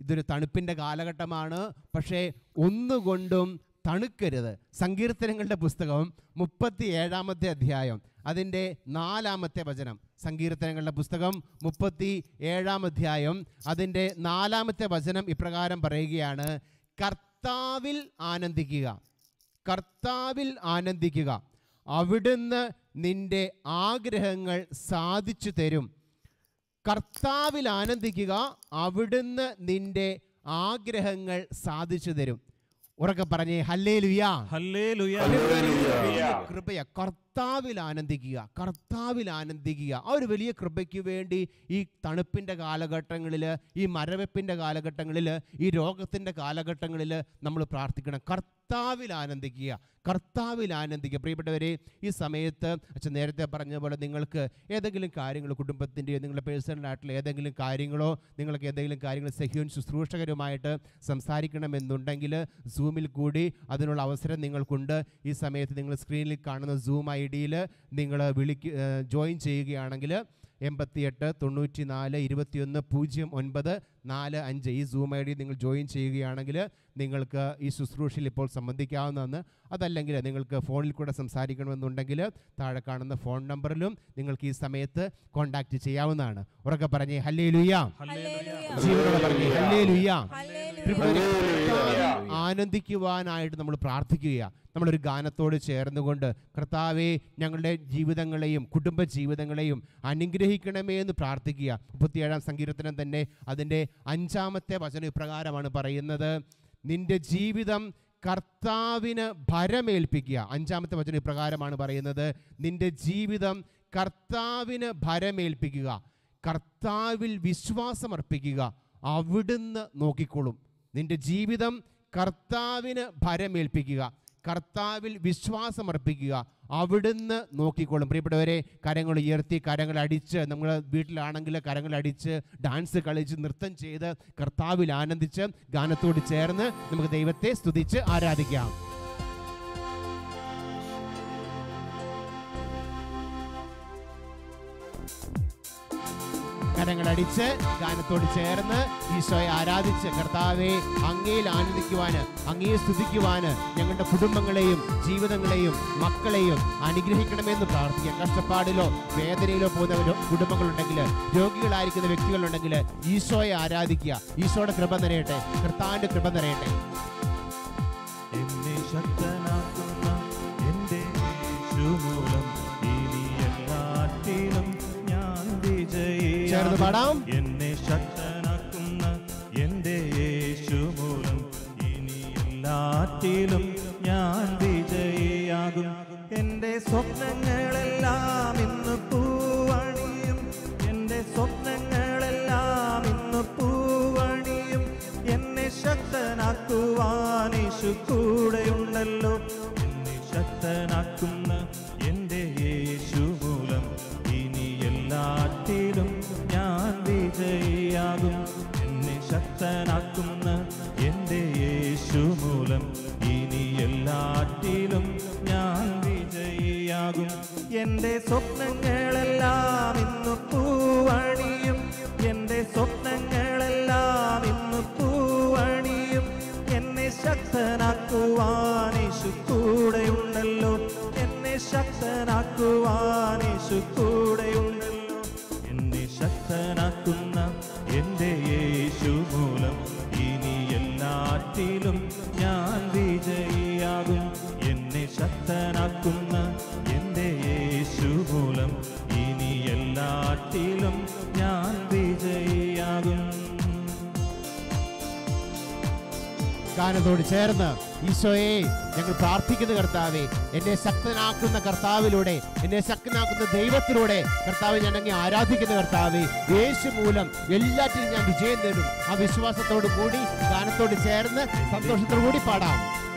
ഇതൊരു തണുപ്പിൻ്റെ കാലഘട്ടമാണ് പക്ഷേ ഒന്നുകൊണ്ടും തണുക്കരുത് സങ്കീർത്തനങ്ങളുടെ പുസ്തകം മുപ്പത്തി ഏഴാമത്തെ അധ്യായം അതിൻ്റെ നാലാമത്തെ വചനം സങ്കീർത്തനങ്ങളുടെ പുസ്തകം മുപ്പത്തി ഏഴാം അധ്യായം അതിൻ്റെ നാലാമത്തെ വചനം ഇപ്രകാരം പറയുകയാണ് കർത്താവിൽ ആനന്ദിക്കുക കർത്താവിൽ ആനന്ദിക്കുക അവിടുന്ന് നിന്റെ ആഗ്രഹങ്ങൾ സാധിച്ചു തരും കർത്താവിൽ ആനന്ദിക്കുക അവിടുന്ന് നിന്റെ ആഗ്രഹങ്ങൾ സാധിച്ചു തരും ഉറക്കെ പറഞ്ഞേ ഹല്ലേ ലുയാ ഹല്ലേലൂയ വലിയ കൃപയ കർത്താവിൽ ആനന്ദിക്കുക കർത്താവിൽ ആനന്ദിക്കുക ആ ഒരു വലിയ കൃപയ്ക്ക് വേണ്ടി ഈ തണുപ്പിൻ്റെ കാലഘട്ടങ്ങളിൽ ഈ മരവെപ്പിൻ്റെ കാലഘട്ടങ്ങളിൽ ഈ രോഗത്തിൻ്റെ കാലഘട്ടങ്ങളിൽ നമ്മൾ പ്രാർത്ഥിക്കണം കർത്താവിൽ ആനന്ദിക്കുക കർത്താവിൽ ആനന്ദിക്കുക പ്രിയപ്പെട്ടവരെ ഈ സമയത്ത് അച്ഛൻ നേരത്തെ പറഞ്ഞ പോലെ നിങ്ങൾക്ക് ഏതെങ്കിലും കാര്യങ്ങൾ കുടുംബത്തിൻ്റെയോ നിങ്ങളുടെ പേഴ്സണലായിട്ടുള്ള ഏതെങ്കിലും കാര്യങ്ങളോ നിങ്ങൾക്ക് ഏതെങ്കിലും കാര്യങ്ങൾ സഹ്യോൻ ശുശ്രൂഷകരുമായിട്ട് സംസാരിക്കണമെന്നുണ്ടെങ്കിൽ സൂമിൽ കൂടി അതിനുള്ള അവസരം നിങ്ങൾക്കുണ്ട് ഈ സമയത്ത് നിങ്ങൾ സ്ക്രീനിൽ കാണുന്ന സൂം ഐ ഡിയിൽ നിങ്ങൾ വിളിക്ക് ജോയിൻ ചെയ്യുകയാണെങ്കിൽ എൺപത്തിയെട്ട് തൊണ്ണൂറ്റി നാല് ഇരുപത്തിയൊന്ന് പൂജ്യം ഒൻപത് നാല് അഞ്ച് ഈ സൂം ഐ ഡി നിങ്ങൾ ജോയിൻ ചെയ്യുകയാണെങ്കിൽ നിങ്ങൾക്ക് ഈ ശുശ്രൂഷയിൽ ഇപ്പോൾ സംബന്ധിക്കാവുന്നതാണ് അതല്ലെങ്കിൽ നിങ്ങൾക്ക് ഫോണിൽ കൂടെ സംസാരിക്കണമെന്നുണ്ടെങ്കിൽ താഴെ കാണുന്ന ഫോൺ നമ്പറിലും നിങ്ങൾക്ക് ഈ സമയത്ത് കോൺടാക്റ്റ് ചെയ്യാവുന്നതാണ് ഉറക്കെ പറഞ്ഞേ ഹല്ലേ ലുയ്യ ജീവനോടെ പറഞ്ഞേ ഹല്ലേ ലുയ്യ ആനന്ദിക്കുവാനായിട്ട് നമ്മൾ പ്രാർത്ഥിക്കുക നമ്മളൊരു ഗാനത്തോട് ചേർന്നുകൊണ്ട് കർത്താവെ ഞങ്ങളുടെ ജീവിതങ്ങളെയും കുടുംബ ജീവിതങ്ങളെയും അനുഗ്രഹിക്കണമേ എന്ന് പ്രാർത്ഥിക്കുക മുപ്പത്തിയേഴാം സങ്കീർത്തനം തന്നെ അതിൻ്റെ അഞ്ചാമത്തെ വചനം ഇപ്രകാരമാണ് പറയുന്നത് നിന്റെ ജീവിതം കർത്താവിന് ഭരമേൽപ്പിക്കുക അഞ്ചാമത്തെ വചനം ഇപ്രകാരമാണ് പറയുന്നത് നിന്റെ ജീവിതം കർത്താവിന് ഭരമേൽപ്പിക്കുക കർത്താവിൽ വിശ്വാസമർപ്പിക്കുക അവിടുന്ന് നോക്കിക്കൊള്ളും നിന്റെ ജീവിതം കർത്താവിന് ഭരമേൽപ്പിക്കുക കർത്താവിൽ വിശ്വാസമർപ്പിക്കുക അവിടുന്ന് നോക്കിക്കോളും പ്രിയപ്പെട്ടവരെ കരങ്ങൾ ഉയർത്തി കരങ്ങൾ അടിച്ച് നമ്മൾ വീട്ടിലാണെങ്കിൽ കരങ്ങൾ അടിച്ച് ഡാൻസ് കളിച്ച് നൃത്തം ചെയ്ത് കർത്താവിൽ ആനന്ദിച്ച് ഗാനത്തോട് ചേർന്ന് നമുക്ക് ദൈവത്തെ സ്തുതിച്ച് ആരാധിക്കാം കരങ്ങളടിച്ച് ഗാനത്തോട് ചേർന്ന് ഈശോയെ ആരാധിച്ച് കർത്താവെ അങ്ങയിൽ ആനന്ദിക്കുവാന് അങ്ങയെ സ്തുതിക്കുവാന് ഞങ്ങളുടെ കുടുംബങ്ങളെയും ജീവിതങ്ങളെയും മക്കളെയും അനുഗ്രഹിക്കണമെന്ന് പ്രാർത്ഥിക്കാം കഷ്ടപ്പാടിലോ വേദനയിലോ പോകുന്ന കുടുംബങ്ങളുണ്ടെങ്കിൽ രോഗികളായിരിക്കുന്ന വ്യക്തികളുണ്ടെങ്കിൽ ഈശോയെ ആരാധിക്കുക ഈശോയുടെ കൃപ നിറയട്ടെ കർത്താവിന്റെ കൃപ നിറയട്ടെ എന്നെ ശക്തനാക്കുന്ന എന്റെ യേശുമൂലം ഇനി എല്ലാറ്റിലും ഞാൻ വിജയിയാകും. ചേർന്ന് പാടാം. എന്നെ ശക്തനാക്കുന്ന എന്റെ യേശുമൂലം ഇനി എല്ലാറ്റിലും ഞാൻ വിജയിയാകും എന്റെ സ്വപ്നങ്ങളെല്ലാം ഇന്ന് പൂവണിയും എന്റെ സ്വപ്നങ്ങളെല്ലാം ഇന്ന് പൂവണിയും എന്നെ ശക്തനാക്കുവാൻ യേശു കൂടെയുണ്ടല്ലോ എന്നെ ശക്തനാക്കുന്ന എൻ്റെ യേശു മൂലം ഇനി എല്ലാറ്റിലും ഞാൻ വിജയിയാകും എന്നെ ശക്തനാക്കുന്ന എൻ്റെ യേശു മൂലം ഇനി എല്ലാറ്റിലും ഞാൻ വിജയിയാകും എൻ്റെ സ്വപ്നങ്ങളെല്ലാം ഇന്ന് പൂവണിയും എൻ്റെ സ്വപ്നങ്ങളെല്ലാം ഇന്ന് പൂവണിയും എന്നെ ശക്തനാക്കുവാൻ യേശു കൂടെയുണ്ടല്ലോ എന്നെ ശക്തനാക്കുവാൻ യേശു കൂടെയുണ്ടല്ലോ എന്നെ ശക്തനാക്കുന്ന എൻ്റെ യേശു മൂലം ഇനി എല്ലാറ്റിലും ഞാൻ വിജയിയാകും എന്നെ ശക്തനാക്കുന്ന എൻ്റെ യേശു മൂലം ഇനി എല്ലാറ്റിലും ഞാൻ വിജയിയാകും ഗാനത്തോട് ചേർന്ന് ഈശോയെ ഞങ്ങൾ പ്രാർത്ഥിക്കുന്ന കർത്താവെ എന്നെ ശക്തനാക്കുന്ന കർത്താവിലൂടെ എന്നെ ശക്തനാക്കുന്ന ദൈവത്തിലൂടെ കർത്താവ് ഞാൻ അങ്ങ് ആരാധിക്കുന്ന കർത്താവെ യേശു മൂലം എല്ലാറ്റിനും ഞാൻ വിജയം നേടും ആ വിശ്വാസത്തോടു കൂടി ഗാനത്തോട് ചേർന്ന് സന്തോഷത്തോടു കൂടി പാടാം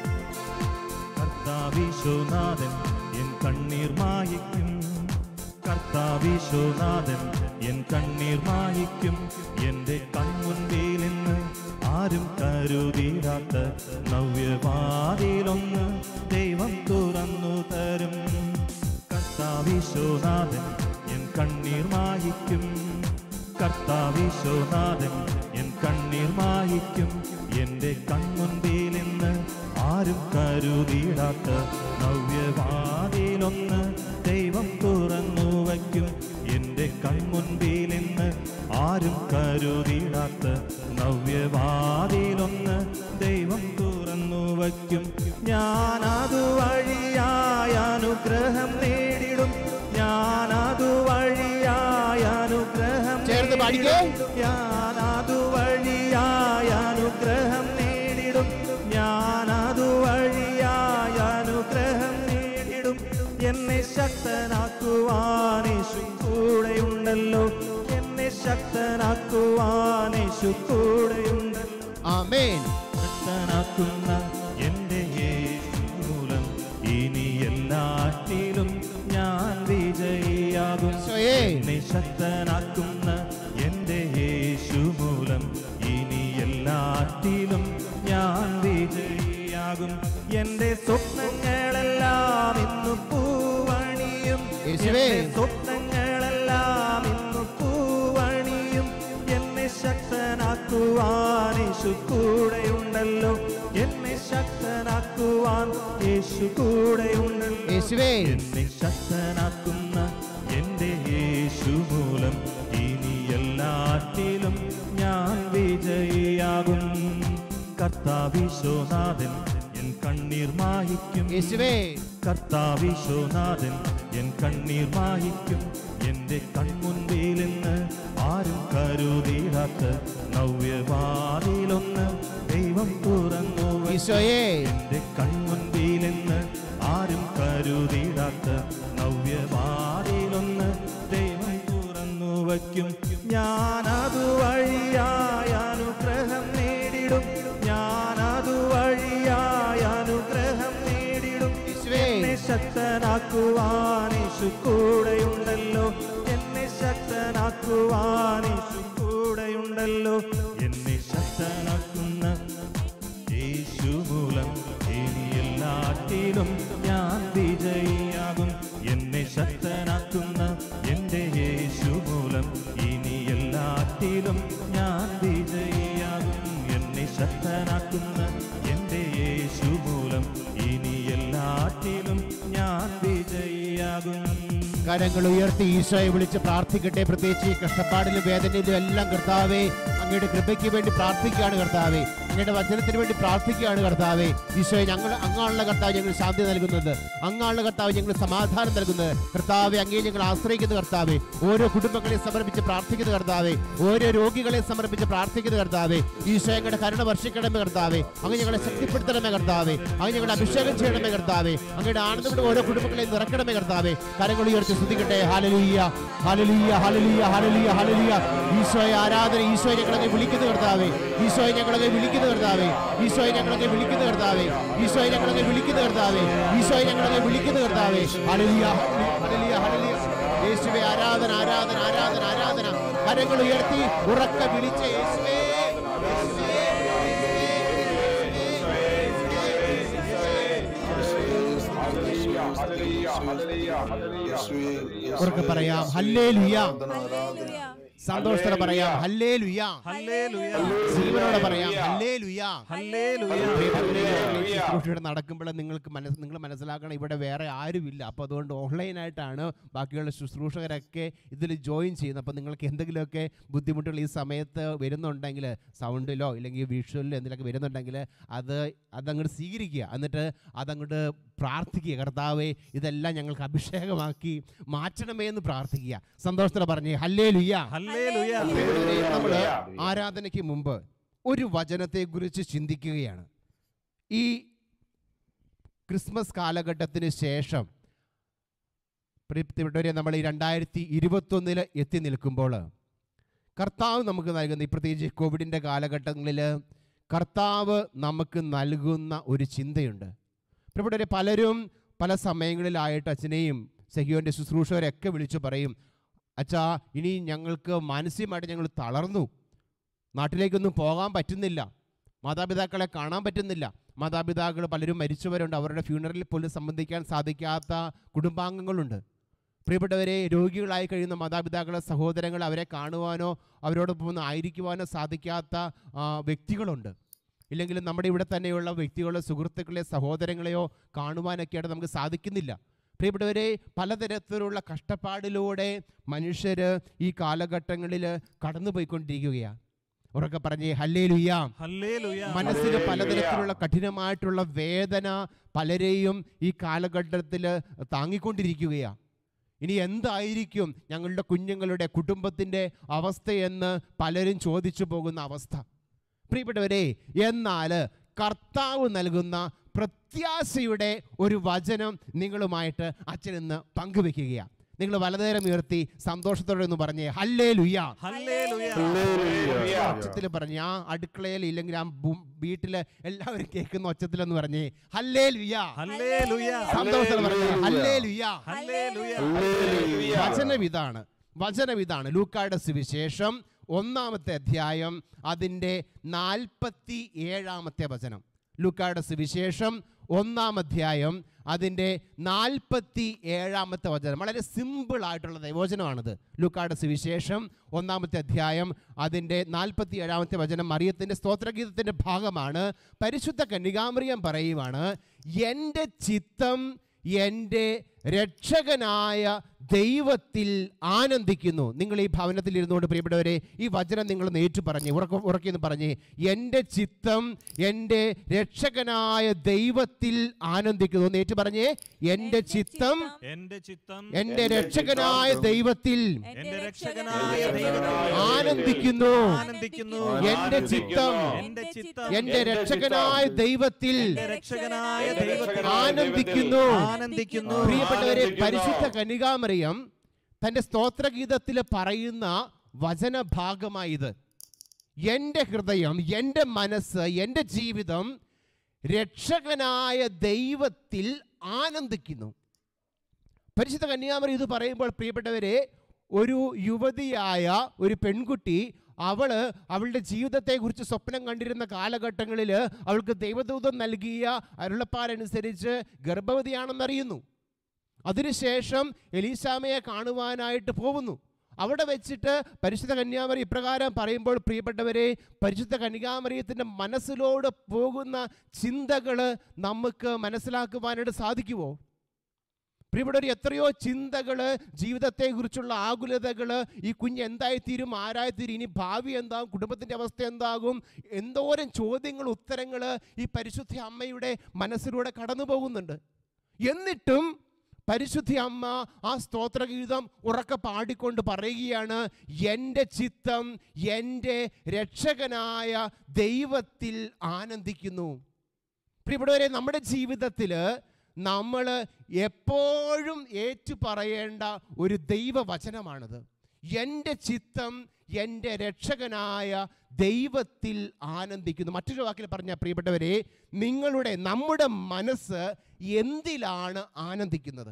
കർത്താവിശോനാഥൻ എൻ കണ്ണീർ മായിക്കും കർത്താവിശോനാഥൻ എൻ കണ്ണീർ മായിക്കും എൻ്റെ കൺമുൻപിൽ നിന്ന് ആരും കരുതിരാത്ത നവ്യവാതിലൊന്ന് ദൈവം തുറന്നു തരും കർത്താവിശോനാഥൻ എൻ കണ്ണീർ മായിക്കും കർത്താവിശോനാഥൻ എൻ കണ്ണീർ മായിക്കും എൻ്റെ കൺമുൻപിൽ നിന്ന് ആരും കരുതിയിടാത്ത നവ്യവാതിലൊന്ന് ദൈവം തുറന്നു വയ്ക്കും എൻ്റെ കൺമുൻപിൽ നിന്ന് ആരും കരുതിയിടാത്ത നവ്യവാതിലൊന്ന് ദൈവം തുറന്നു വയ്ക്കും ഞാനതു വഴിയായ അനുഗ്രഹം നേടിടും ഞാനതു വഴിയായ അനുഗ്രഹം ചേർന്ന് പാടിക്കേ. നേടിടും. ഞാനതു വഴിയായ അനുഗ്രഹം നേടിടും ഞാനതു വഴിയായ അനുഗ്രഹം നേടിടും എന്നെ ശക്തനാക്കുവാൻ യേശു കൂടെയുണ്ടല്ലോ എന്നെ ശക്തനാക്കുവാൻ യേശു കൂടെയുണ്ടല്ലോ ആമേൻ ശക്തനാക്കുന്ന എൻ്റെ യേശു മൂലം ഇനി എല്ലാറ്റിലും ഞാൻ വിജയിയാകും ഈശോയേ. എന്നെ ശക്തനാക്കുന്ന എൻ്റെ യേശു മൂലം ഇനി എല്ലാറ്റിലും ഞാൻ വിജയിയാകും എൻ്റെ സ്വപ്നങ്ങളെല്ലാം ഇന്ന് പൂവണിയും യേശുവേ. എൻ്റെ സ്വപ്നങ്ങളെല്ലാം ഇന്ന് പൂവണിയും എന്നെ ശക്തനാക്കുവാൻ യേശു കൂടെയുണ്ടല്ലോ എന്നെ ശക്തനാക്കുവാൻ യേശു കൂടെയുണ്ടല്ലോ യേശുവേ എന്നെ ശക്തനാക്കുന്ന എൻ്റെ യേശു മൂലം ഇനി എല്ലാറ്റിലും ഞാൻ വിജയിയാകും കർത്താവിശോനാഥൻ എൻ കണ്ണീർ മാഹിക്കും യേശുവേ കർത്താവിശോനാഥൻ എൻ കണ്ണീർ മാഹിക്കും എൻ്റെ കൺമുൻപിൽ നിന്ന് ആരും കരുതിയിടാത്ത നവ്യവാതിലൊന്ന് ദൈവം തുറന്നു വയ്ക്കും. ഈശോയേ എന്റെ കൺമുൻപിൽ നിന്ന് ആരും കരുതിയിടാത്ത നവ്യവാതിലൊന്ന് ദൈവം തുറന്നു വയ്ക്കും ഞാനതു വഴിയായ അനുഗ്രഹം നേടിടും ഞാനതു വഴിയായ അനുഗ്രഹം നേടിടും യേശുവേ. എന്നെ ശക്തനാക്കുവാൻ യേശു കൂടെയുണ്ടല്ലോ എന്നെ ശക്തനാക്കുവാൻ യേശു കൂടെയുണ്ടല്ലോ എന്നെ ശക്തനാക്കുന്ന യേശു മൂലം ഇനി എല്ലാറ്റിലും ഞാൻ വിജയിയാകും എന്നെ ശക്തനാക്കുന്ന എൻ്റെ യേശു മൂലം ഇനി എല്ലാറ്റിലും ഞാൻ വിജയിയാകും എന്നെ ശക്തനാക്കുന്ന എൻ്റെ യേശു മൂലം ഇനി എല്ലാറ്റിലും ഞാൻ വിജയിയാകും കരങ്ങൾ ഉയർത്തി ഈശോയെ വിളിച്ച് പ്രാർത്ഥിക്കട്ടെ പ്രത്യേകിച്ച് ഈ കഷ്ടപ്പാടിലും വേദനയിലും എല്ലാം കർത്താവേ അങ്ങയുടെ കൃപയ്ക്ക് വേണ്ടി പ്രാർത്ഥിക്കുകയാണ് കർത്താവേ അങ്ങയുടെ വചനത്തിന് വേണ്ടി പ്രാർത്ഥിക്കുകയാണ് കർത്താവേ ഈശോയെ ഞങ്ങൾ അങ്ങാണുള്ള കർത്താവ് ഞങ്ങൾ ശാന്തി നൽകുന്നത് അങ്ങാണുള്ള കർത്താവ് ഞങ്ങൾ സമാധാനം നൽകുന്നത് കർത്താവെ അങ്ങേ ഞങ്ങൾ ആശ്രയിക്കുന്ന കർത്താവേ ഓരോ കുടുംബങ്ങളെ സമർപ്പിച്ച് പ്രാർത്ഥിക്കുന്ന കർത്താവേ ഓരോ രോഗികളെ സമർപ്പിച്ച് പ്രാർത്ഥിക്കുന്ന കർത്താവേ ഈശോ ഞങ്ങളുടെ കരുണ വർഷിക്കണമേ കർത്താവേ അങ്ങ് ഞങ്ങളെ ശക്തിപ്പെടുത്തണമേ കർത്താവേ അങ്ങ് ഞങ്ങളുടെ അഭിഷേകം ചെയ്യണമേ കർത്താവേ അങ്ങയുടെ ആനന്ദയുടെ ഓരോ കുടുംബങ്ങളെയും നിറക്കണമേ കർത്താവേ കരങ്ങൾ ഉയർത്തി സ്തുതിക്കട്ടെ hallelujah hallelujah hallelujah hallelujah hallelujah ഈശോയെ ആരാധന ഈശോയെ ഞങ്ങളെ വിളിക്കുന്ന കർത്താവേ ഈശോയെ ഞങ്ങളെ വിളിക്കുന്ന കർത്താവേ ഈശോയെ ഞങ്ങളെ വിളിക്കുന്ന കർത്താവേ ഈശോയെ ഞങ്ങളെ വിളിക്കുന്ന കർത്താവേ ഈശോയെ ഞങ്ങളെ വിളിക്കുന്ന കർത്താവേ ഹാലലൂയ ഹാലലൂയ ഹാലലൂയ യേശുവേ ആരാധന ആരാധന ആരാധന ആരാധന കരങ്ങൾ ഉയർത്തി ഉറക്ക വിളിച്ച യേശുവേ ഉറക്കെ പറയാം ഹല്ലേ സന്തോഷത്തോടെ പറയാം ഹല്ലേ ലുയാ ഹല്ലേലൂയ ജീവനോടെ പറയാം ഹല്ലേ ലുയാ ഹല്ലേലൂയ ശുശ്രൂഷയുടെ നടക്കുമ്പോൾ നിങ്ങൾക്ക് മനസ്സ് നിങ്ങൾ മനസ്സിലാക്കണം ഇവിടെ വേറെ ആരുമില്ല അപ്പോൾ അതുകൊണ്ട് ഓൺലൈനായിട്ടാണ് ബാക്കിയുള്ള ശുശ്രൂഷകരൊക്കെ ഇതിൽ ജോയിൻ ചെയ്യുന്നത് അപ്പോൾ നിങ്ങൾക്ക് എന്തെങ്കിലുമൊക്കെ ബുദ്ധിമുട്ടുകൾ ഈ സമയത്ത് വരുന്നുണ്ടെങ്കിൽ സൗണ്ടിലോ ഇല്ലെങ്കിൽ വിഷ്വലിലോ എന്തെങ്കിലുമൊക്കെ വരുന്നുണ്ടെങ്കിൽ അത് അതങ്ങോട്ട് സ്വീകരിക്കുക എന്നിട്ട് അതങ്ങോട്ട് പ്രാർത്ഥിക്കുക കർത്താവേ ഇതെല്ലാം ഞങ്ങൾക്ക് അഭിഷേകമാക്കി മാറ്റണമേ എന്ന് പ്രാർത്ഥിക്കുക സന്തോഷത്തോടെ പറഞ്ഞേ ഹല്ലേ ലുയ്യ ഹല്ലേലൂയ നമ്മൾ ആരാധനയ്ക്ക് മുമ്പ് ഒരു വചനത്തെക്കുറിച്ച് ചിന്തിക്കുകയാണ് ഈ ക്രിസ്മസ് കാലഘട്ടത്തിന് ശേഷം പ്രിയപ്പെട്ടവരെ നമ്മൾ ഈ രണ്ടായിരത്തി ഇരുപത്തൊന്നിൽ എത്തി നിൽക്കുമ്പോൾ കർത്താവ് നമുക്ക് നൽകുന്ന ഈ പ്രത്യേകിച്ച് കോവിഡിൻ്റെ കാലഘട്ടങ്ങളിൽ കർത്താവ് നമുക്ക് നൽകുന്ന ഒരു ചിന്തയുണ്ട് പ്രിയപ്പെട്ടവരെ പലരും പല സമയങ്ങളിലായിട്ട് അച്ഛനെയും സഹിയോൻ്റെ ശുശ്രൂഷകരെയൊക്കെ വിളിച്ചു പറയും അച്ഛാ ഇനി ഞങ്ങൾക്ക് മാനസികമായിട്ട് ഞങ്ങൾ തളർന്നു നാട്ടിലേക്കൊന്നും പോകാൻ പറ്റുന്നില്ല മാതാപിതാക്കളെ കാണാൻ പറ്റുന്നില്ല മാതാപിതാക്കൾ പലരും മരിച്ചവരുണ്ട് അവരുടെ ഫ്യൂണറലിൽ പോലും സംബന്ധിക്കാൻ സാധിക്കാത്ത കുടുംബാംഗങ്ങളുണ്ട് പ്രിയപ്പെട്ടവരെ രോഗികളായി കഴിയുന്ന മാതാപിതാക്കളെ സഹോദരങ്ങൾ അവരെ കാണുവാനോ അവരോടൊപ്പം ഒന്ന് ആയിരിക്കുവാനോ സാധിക്കാത്ത ആ, വ്യക്തികളുണ്ട് ഇല്ലെങ്കിൽ നമ്മുടെ ഇവിടെ തന്നെയുള്ള വ്യക്തികളെ സുഹൃത്തുക്കളെ സഹോദരങ്ങളെയോ കാണുവാനൊക്കെയായിട്ട് നമുക്ക് സാധിക്കുന്നില്ല പ്രിയപ്പെട്ടവരെ പലതരത്തിലുള്ള കഷ്ടപ്പാടിലൂടെ മനുഷ്യർ ഈ കാലഘട്ടങ്ങളിൽ കടന്നുപോയിക്കൊണ്ടിരിക്കുകയാണ് ഉറക്കെ പറഞ്ഞേ ഹല്ലേ ലുയ്യാം ഹല്ലേലൂയ മനസ്സിന് പലതരത്തിലുള്ള കഠിനമായിട്ടുള്ള വേദന പലരെയും ഈ കാലഘട്ടത്തിൽ താങ്ങിക്കൊണ്ടിരിക്കുകയാണ് ഇനി എന്തായിരിക്കും ഞങ്ങളുടെ കുഞ്ഞുങ്ങളുടെ കുടുംബത്തിൻ്റെ അവസ്ഥയെന്ന് പലരും ചോദിച്ചു പോകുന്ന അവസ്ഥ പ്രിയപ്പെട്ടവരെ എന്നാൽ കർത്താവ് നൽകുന്ന പ്രത്യാശയുടെ ഒരു വചനം നിങ്ങളുമായിട്ട് അച്ഛൻ ഇന്ന് പങ്കുവെക്കുകയാണ് നിങ്ങൾ വലതുനേരം ഉയർത്തി സന്തോഷത്തോടെ ഒന്ന് പറഞ്ഞേ ഹല്ലേ ലുയ്യ ഹല്ലേലൂയ ഒച്ചത്തിൽ പറഞ്ഞ ആ അടുക്കളയിൽ ഇല്ലെങ്കിൽ ആ വീട്ടിൽ എല്ലാവരും കേൾക്കുന്ന ഒച്ചത്തിലെന്ന് പറഞ്ഞേ ഹല്ലേ ലുയ്യ ഹല്ലേലൂയ സന്തോഷത്തോടെ പറഞ്ഞേ ഹല്ലേ ലുയ്യ ഹല്ലേലൂയ വചനം ഇതാണ് വചനം ഇതാണ് ലൂക്കായുടെ സുവിശേഷം ഒന്നാമത്തെ അധ്യായം അതിൻ്റെ നാൽപ്പത്തി ഏഴാമത്തെ വചനം ലൂക്കായുടെ സുവിശേഷം ഒന്നാം അധ്യായം അതിൻ്റെ നാൽപ്പത്തി ഏഴാമത്തെ വചനം വളരെ സിമ്പിൾ ആയിട്ടുള്ള ദൈവവചനമാണിത് ലൂക്കായുടെ സുവിശേഷം ഒന്നാമത്തെ അധ്യായം അതിൻ്റെ നാൽപ്പത്തി ഏഴാമത്തെ വചനം മറിയത്തിൻ്റെ സ്തോത്രഗീതത്തിൻ്റെ ഭാഗമാണ് പരിശുദ്ധ കന്യകാമറിയം പറയുവാണ് എൻ്റെ ചിത്തം എൻ്റെ രക്ഷകനായ ദൈവത്തിൽ ആനന്ദിക്കുന്നു നിങ്ങൾ ഈ ഭവനത്തിൽ ഇരുന്നുകൊണ്ട് പ്രിയപ്പെട്ടവരെ ഈ വചനം നിങ്ങൾ നേറ്റു പറഞ്ഞ് ഉറക്ക ഉറക്കിയെന്ന് പറഞ്ഞ് എൻ്റെ ചിത്തം എൻ്റെ രക്ഷകനായ ദൈവത്തിൽ ആനന്ദിക്കുന്നു നേറ്റു പറഞ്ഞേ എൻ്റെ ചിത്തം എന്റെ ചിത്തം എൻ്റെ രക്ഷകനായ ദൈവത്തിൽ എന്റെ രക്ഷകനായ ദൈവത്തിൽ ആനന്ദിക്കുന്നു ആനന്ദിക്കുന്നു എൻ്റെ ചിത്തം എന്റെ ചിത്തം എൻ്റെ രക്ഷകനായ ദൈവത്തിൽ എന്റെ രക്ഷകനായ ദൈവത്തിൽ ആനന്ദിക്കുന്നു ആനന്ദിക്കുന്നു പ്രിയപ്പെട്ടവരെ പരിശുദ്ധ കനികാമറിയം തന്റെ സ്തോത്രഗീതത്തിൽ പറയുന്ന വചനഭാഗമായത് എൻ്റെ ഹൃദയം എൻ്റെ മനസ്സ് എൻ്റെ ജീവിതം രക്ഷകനായ ദൈവത്തിൽ ആനന്ദിക്കുന്നു പരിശുദ്ധ കന്യാമറി ഇത് പറയുമ്പോൾ പ്രിയപ്പെട്ടവരെ ഒരു യുവതിയായ ഒരു പെൺകുട്ടി അവള് അവളുടെ ജീവിതത്തെക്കുറിച്ച് സ്വപ്നം കണ്ടിരുന്ന കാലഘട്ടങ്ങളിൽ അവൾക്ക് ദൈവദൂതം നൽകിയ അരുളപ്പാലനുസരിച്ച് ഗർഭവതിയാണെന്നറിയുന്നു അതിനുശേഷം എലീസാമയെ കാണുവാനായിട്ട് പോകുന്നു അവിടെ വെച്ചിട്ട് പരിശുദ്ധ കന്യാമറി ഇപ്രകാരം പറയുമ്പോൾ പ്രിയപ്പെട്ടവരെ പരിശുദ്ധ കന്യാമറിയത്തിൻ്റെ മനസ്സിലൂടെ പോകുന്ന ചിന്തകൾ നമുക്ക് മനസ്സിലാക്കുവാനായിട്ട് സാധിക്കുമോ പ്രിയപ്പെട്ടവർ എത്രയോ ചിന്തകൾ ജീവിതത്തെക്കുറിച്ചുള്ള ആകുലതകൾ ഈ കുഞ്ഞ് എന്തായിത്തീരും ആരായിത്തീരും ഇനി ഭാവി എന്താകും കുടുംബത്തിൻ്റെ അവസ്ഥ എന്താകും എന്തോരം ചോദ്യങ്ങൾ ഉത്തരങ്ങൾ ഈ പരിശുദ്ധ അമ്മയുടെ മനസ്സിലൂടെ കടന്നു പോകുന്നുണ്ട് എന്നിട്ടും പരിശുദ്ധ അമ്മ ആ സ്തോത്രഗീതം ഉറക്കെ പാടിക്കൊണ്ട് പറയുകയാണ് എൻ്റെ ചിത്തം എൻ്റെ രക്ഷകനായ ദൈവത്തിൽ ആനന്ദിക്കുന്നു പ്രിയപ്പെട്ടവരെ നമ്മുടെ ജീവിതത്തിൽ നമ്മൾ എപ്പോഴും ഏറ്റു പറയേണ്ട ഒരു ദൈവവചനമാണിത് എൻ്റെ ചിത്തം എൻ്റെ രക്ഷകനായ ദൈവത്തിൽ ആനന്ദിക്കുന്നു മറ്റൊരു വാക്കിൽ പറഞ്ഞ പ്രിയപ്പെട്ടവരെ നിങ്ങളുടെ നമ്മുടെ മനസ്സ് എന്തിലാണ് ആനന്ദിക്കുന്നത്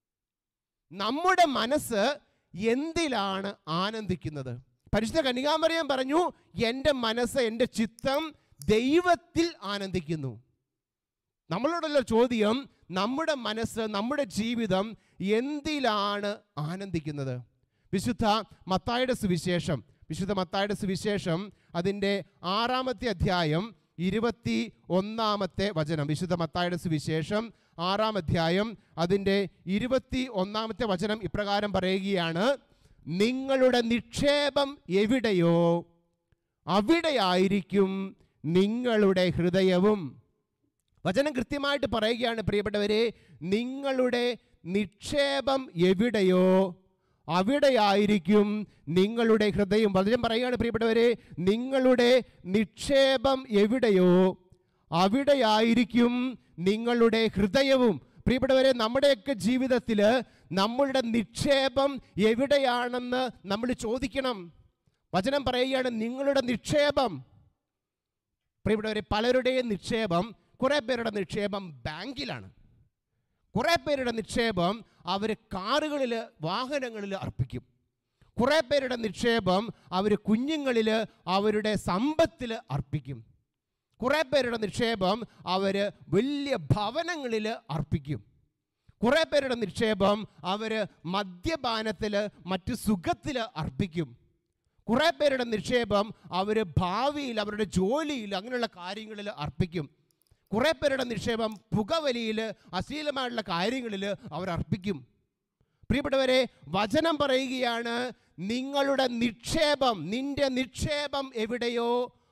നമ്മുടെ മനസ്സ് എന്തിലാണ് ആനന്ദിക്കുന്നത് പരിശുദ്ധ കനികാമറിയം പറഞ്ഞു എൻ്റെ മനസ്സ് എൻ്റെ ചിത്തം ദൈവത്തിൽ ആനന്ദിക്കുന്നു നമ്മളോടുള്ള ചോദ്യം നമ്മുടെ മനസ്സ് നമ്മുടെ ജീവിതം എന്തിലാണ് ആനന്ദിക്കുന്നത് വിശുദ്ധ മത്തായുടെ സുവിശേഷം വിശുദ്ധ മത്തായുടെ സുവിശേഷം അതിൻ്റെ ആറാമത്തെ അധ്യായം ഇരുപത്തി ഒന്നാമത്തെ വചനം വിശുദ്ധ മത്തായുടെ സുവിശേഷം ആറാം അധ്യായം അതിൻ്റെ ഇരുപത്തി ഒന്നാമത്തെ വചനം ഇപ്രകാരം പറയുകയാണ് നിങ്ങളുടെ നിക്ഷേപം എവിടെയോ അവിടെയായിരിക്കും നിങ്ങളുടെ ഹൃദയവും വചനം കൃത്യമായിട്ട് പറയുകയാണ് പ്രിയപ്പെട്ടവരെ നിങ്ങളുടെ നിക്ഷേപം എവിടെയോ അവിടെയായിരിക്കും നിങ്ങളുടെ ഹൃദയം വചനം പറയുകയാണ് പ്രിയപ്പെട്ടവരെ നിങ്ങളുടെ നിക്ഷേപം എവിടെയോ അവിടെയായിരിക്കും നിങ്ങളുടെ ഹൃദയവും പ്രിയപ്പെട്ടവരെ നമ്മുടെയൊക്കെ ജീവിതത്തിൽ നമ്മളുടെ നിക്ഷേപം എവിടെയാണെന്ന് നമ്മൾ ചോദിക്കണം വചനം പറയുകയാണ് നിങ്ങളുടെ നിക്ഷേപം പ്രിയപ്പെട്ടവരെ പലരുടെയും നിക്ഷേപം കുറേ പേരുടെ നിക്ഷേപം ബാങ്കിലാണ് കുറേ പേരുടെ നിക്ഷേപം അവർ കാറുകളിൽ വാഹനങ്ങളിൽ അർപ്പിക്കും കുറേ പേരുടെ നിക്ഷേപം അവർ കുഞ്ഞുങ്ങളിൽ അവരുടെ സമ്പത്തിൽ അർപ്പിക്കും കുറേ പേരുടെ നിക്ഷേപം അവർ വലിയ ഭവനങ്ങളിൽ അർപ്പിക്കും കുറേ പേരുടെ നിക്ഷേപം അവർ മദ്യപാനത്തിൽ മറ്റ് സുഖത്തിൽ അർപ്പിക്കും കുറേ പേരുടെ നിക്ഷേപം അവർ ഭാവിയിൽ അവരുടെ ജോലിയിൽ അങ്ങനെയുള്ള കാര്യങ്ങളിൽ അർപ്പിക്കും കുറേ പേരുടെ നിക്ഷേപം പുകവലിയിൽ അശ്ലീലമായിട്ടുള്ള കാര്യങ്ങളിൽ അവർ അർപ്പിക്കും പ്രിയപ്പെട്ടവരെ വചനം പറയുകയാണ് നിങ്ങളുടെ നിക്ഷേപം നിന്റെ നിക്ഷേപം എവിടെയോ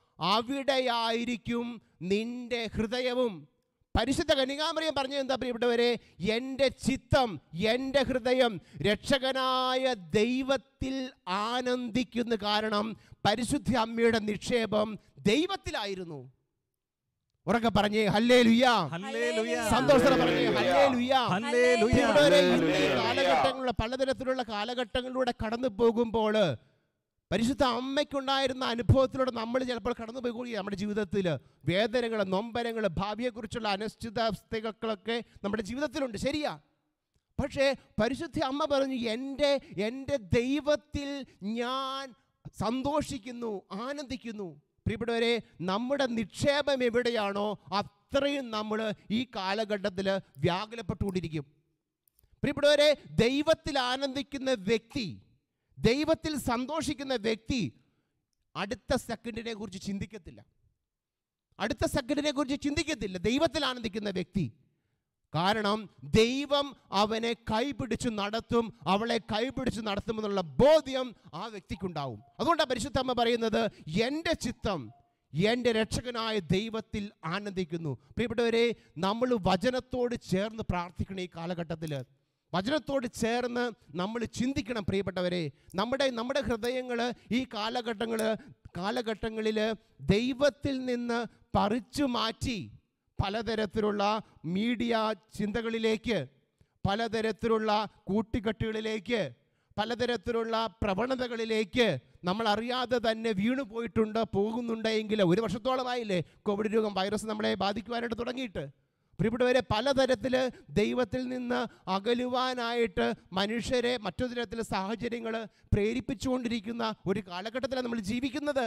അവിടെയായിരിക്കും നിന്റെ ഹൃദയവും പരിശുദ്ധ കന്യകാമറിയം പറഞ്ഞ എന്താ പ്രിയപ്പെട്ടവരെ എൻ്റെ ചിത്തം എൻ്റെ ഹൃദയം രക്ഷകനായ ദൈവത്തിൽ ആനന്ദിക്കുന്ന കാരണം പരിശുദ്ധ അമ്മയുടെ നിക്ഷേപം ദൈവത്തിലായിരുന്നു ഉറക്കെ പറഞ്ഞേ ഹല്ലേ ലുയ്യാ ഹല്ലേലൂയ. സന്തോഷത്തോടെ പറഞ്ഞേ ഹല്ലേ ലുയ്യാ ഹല്ലേലൂയ. പ്രിയപ്പെട്ടവരെ ഇന്ന് ഈ ഹല്ലേലൂയ. കാലഘട്ടങ്ങളിലുള്ള പലതരത്തിലുള്ള കാലഘട്ടങ്ങളിലൂടെ കടന്നു പോകുമ്പോൾ പരിശുദ്ധ അമ്മയ്ക്കുണ്ടായിരുന്ന അനുഭവത്തിലൂടെ നമ്മൾ ചിലപ്പോൾ കടന്നു പോയി നമ്മുടെ ജീവിതത്തിൽ വേദനകൾ നൊമ്പരങ്ങൾ ഭാവിയെക്കുറിച്ചുള്ള അനിശ്ചിതാവസ്ഥകളൊക്കെ നമ്മുടെ ജീവിതത്തിലുണ്ട് ശരിയാ പക്ഷേ പരിശുദ്ധ അമ്മ പറഞ്ഞു എൻ്റെ എൻ്റെ ദൈവത്തിൽ ഞാൻ സന്തോഷിക്കുന്നു ആനന്ദിക്കുന്നു പ്രിയപ്പെട്ടവരെ നമ്മുടെ നിക്ഷേപം എവിടെയാണോ അത്രയും നമ്മൾ ഈ കാലഘട്ടത്തിൽ വ്യാകുലപ്പെട്ടുകൊണ്ടിരിക്കും പ്രിയപ്പെട്ടവരെ ദൈവത്തിൽ ആനന്ദിക്കുന്ന വ്യക്തി ദൈവത്തിൽ സന്തോഷിക്കുന്ന വ്യക്തി അടുത്ത സെക്കൻഡിനെ കുറിച്ച് ചിന്തിക്കത്തില്ല അടുത്ത സെക്കൻഡിനെ കുറിച്ച് ചിന്തിക്കത്തില്ല ദൈവത്തിൽ ആനന്ദിക്കുന്ന വ്യക്തി കാരണം ദൈവം അവനെ കൈപിടിച്ചു നടത്തും അവളെ കൈപിടിച്ചു നടത്തുമെന്നുള്ള ബോധ്യം ആ വ്യക്തിക്കുണ്ടാവും അതുകൊണ്ടാണ് പരിശുദ്ധമ്മ പറയുന്നത് എൻ്റെ ചിത്തം എൻ്റെ രക്ഷകനായ ദൈവത്തിൽ ആനന്ദിക്കുന്നു പ്രിയപ്പെട്ടവരെ നമ്മൾ വചനത്തോട് ചേർന്ന് പ്രാർത്ഥിക്കണം ഈ കാലഘട്ടത്തിൽ വചനത്തോട് ചേർന്ന് നമ്മൾ ചിന്തിക്കണം പ്രിയപ്പെട്ടവരെ നമ്മുടെ നമ്മുടെ ഹൃദയങ്ങൾ ഈ കാലഘട്ടങ്ങൾ കാലഘട്ടങ്ങളിൽ ദൈവത്തിൽ നിന്ന് പറിച്ചു മാറ്റി പലതരത്തിലുള്ള മീഡിയ ചിന്തകളിലേക്ക് പലതരത്തിലുള്ള കൂട്ടുകെട്ടുകളിലേക്ക് പലതരത്തിലുള്ള പ്രവണതകളിലേക്ക് നമ്മൾ അറിയാതെ തന്നെ വീണു പോയിട്ടുണ്ട് പോകുന്നുണ്ട് എങ്കിൽ ഒരു വർഷത്തോളമായില്ലേ കോവിഡ് രോഗം വൈറസ് നമ്മളെ ബാധിക്കുവാനായിട്ട് തുടങ്ങിയിട്ട് പ്രിയപ്പെട്ടവരെ പലതരത്തിൽ ദൈവത്തിൽ നിന്ന് അകലുവാനായിട്ട് മനുഷ്യരെ മറ്റു തരത്തിലെ സാഹചര്യങ്ങൾ പ്രേരിപ്പിച്ചുകൊണ്ടിരിക്കുന്ന ഒരു കാലഘട്ടത്തിലാണ് നമ്മൾ ജീവിക്കുന്നത്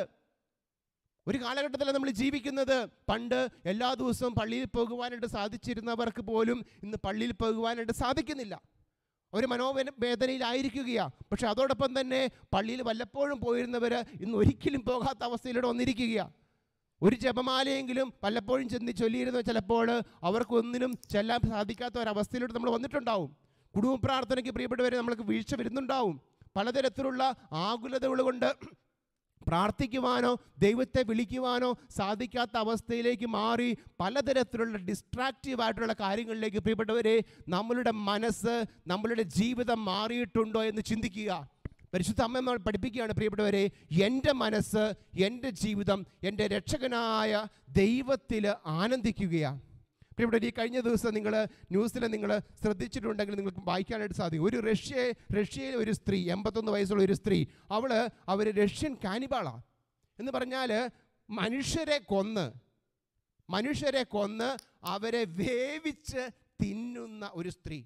ഒരു കാലഘട്ടത്തിലാണ് നമ്മൾ ജീവിക്കുന്നത് പണ്ട് എല്ലാ ദിവസവും പള്ളിയിൽ പോകുവാനായിട്ട് സാധിച്ചിരുന്നവർക്ക് പോലും ഇന്ന് പള്ളിയിൽ പോകുവാനായിട്ട് സാധിക്കുന്നില്ല ഒരു മനോവേദനയിലായിരിക്കുകയാണ് പക്ഷെ അതോടൊപ്പം തന്നെ പള്ളിയിൽ വല്ലപ്പോഴും പോയിരുന്നവർ ഇന്ന് ഒരിക്കലും പോകാത്ത അവസ്ഥയിലൂടെ വന്നിരിക്കുകയാണ് ഒരു ജപമാലയെങ്കിലും പലപ്പോഴും ചെന്ന് ചൊല്ലിയിരുന്ന ചിലപ്പോൾ അവർക്കൊന്നിനും ചെല്ലാൻ സാധിക്കാത്ത ഒരവസ്ഥയിലൂടെ നമ്മൾ വന്നിട്ടുണ്ടാവും കുടുംബ പ്രാർത്ഥനയ്ക്ക് പ്രിയപ്പെട്ടവരെ നമ്മൾക്ക് വീഴ്ച വരുന്നുണ്ടാവും പലതരത്തിലുള്ള ആകുലതകൾ കൊണ്ട് പ്രാർത്ഥിക്കുവാനോ ദൈവത്തെ വിളിക്കുവാനോ സാധിക്കാത്ത അവസ്ഥയിലേക്ക് മാറി പലതരത്തിലുള്ള ഡിസ്ട്രാക്റ്റീവ് ആയിട്ടുള്ള കാര്യങ്ങളിലേക്ക് പ്രിയപ്പെട്ടവരെ നമ്മളുടെ മനസ്സ് നമ്മളുടെ ജീവിതം മാറിയിട്ടുണ്ടോ എന്ന് ചിന്തിക്കുക പരിശുദ്ധ അമ്മ നമ്മൾ പഠിപ്പിക്കുകയാണ് പ്രിയപ്പെട്ടവരെ എൻ്റെ മനസ്സ് എൻ്റെ ജീവിതം എൻ്റെ രക്ഷകനായ ദൈവത്തിൽ ആനന്ദിക്കുകയാണ് പ്രിയപ്പെട്ടവർ ഈ കഴിഞ്ഞ ദിവസം നിങ്ങൾ ന്യൂസിൽ നിങ്ങൾ ശ്രദ്ധിച്ചിട്ടുണ്ടെങ്കിൽ നിങ്ങൾക്ക് വായിക്കാനായിട്ട് സാധിക്കും ഒരു റഷ്യ റഷ്യയിലെ ഒരു സ്ത്രീ എൺപത്തൊന്ന് വയസ്സുള്ള ഒരു സ്ത്രീ അവൾ അവർ റഷ്യൻ കാനിബാളാണ് എന്ന് പറഞ്ഞാൽ മനുഷ്യരെ കൊന്ന് മനുഷ്യരെ കൊന്ന് അവരെ വേവിച്ച് തിന്നുന്ന ഒരു സ്ത്രീ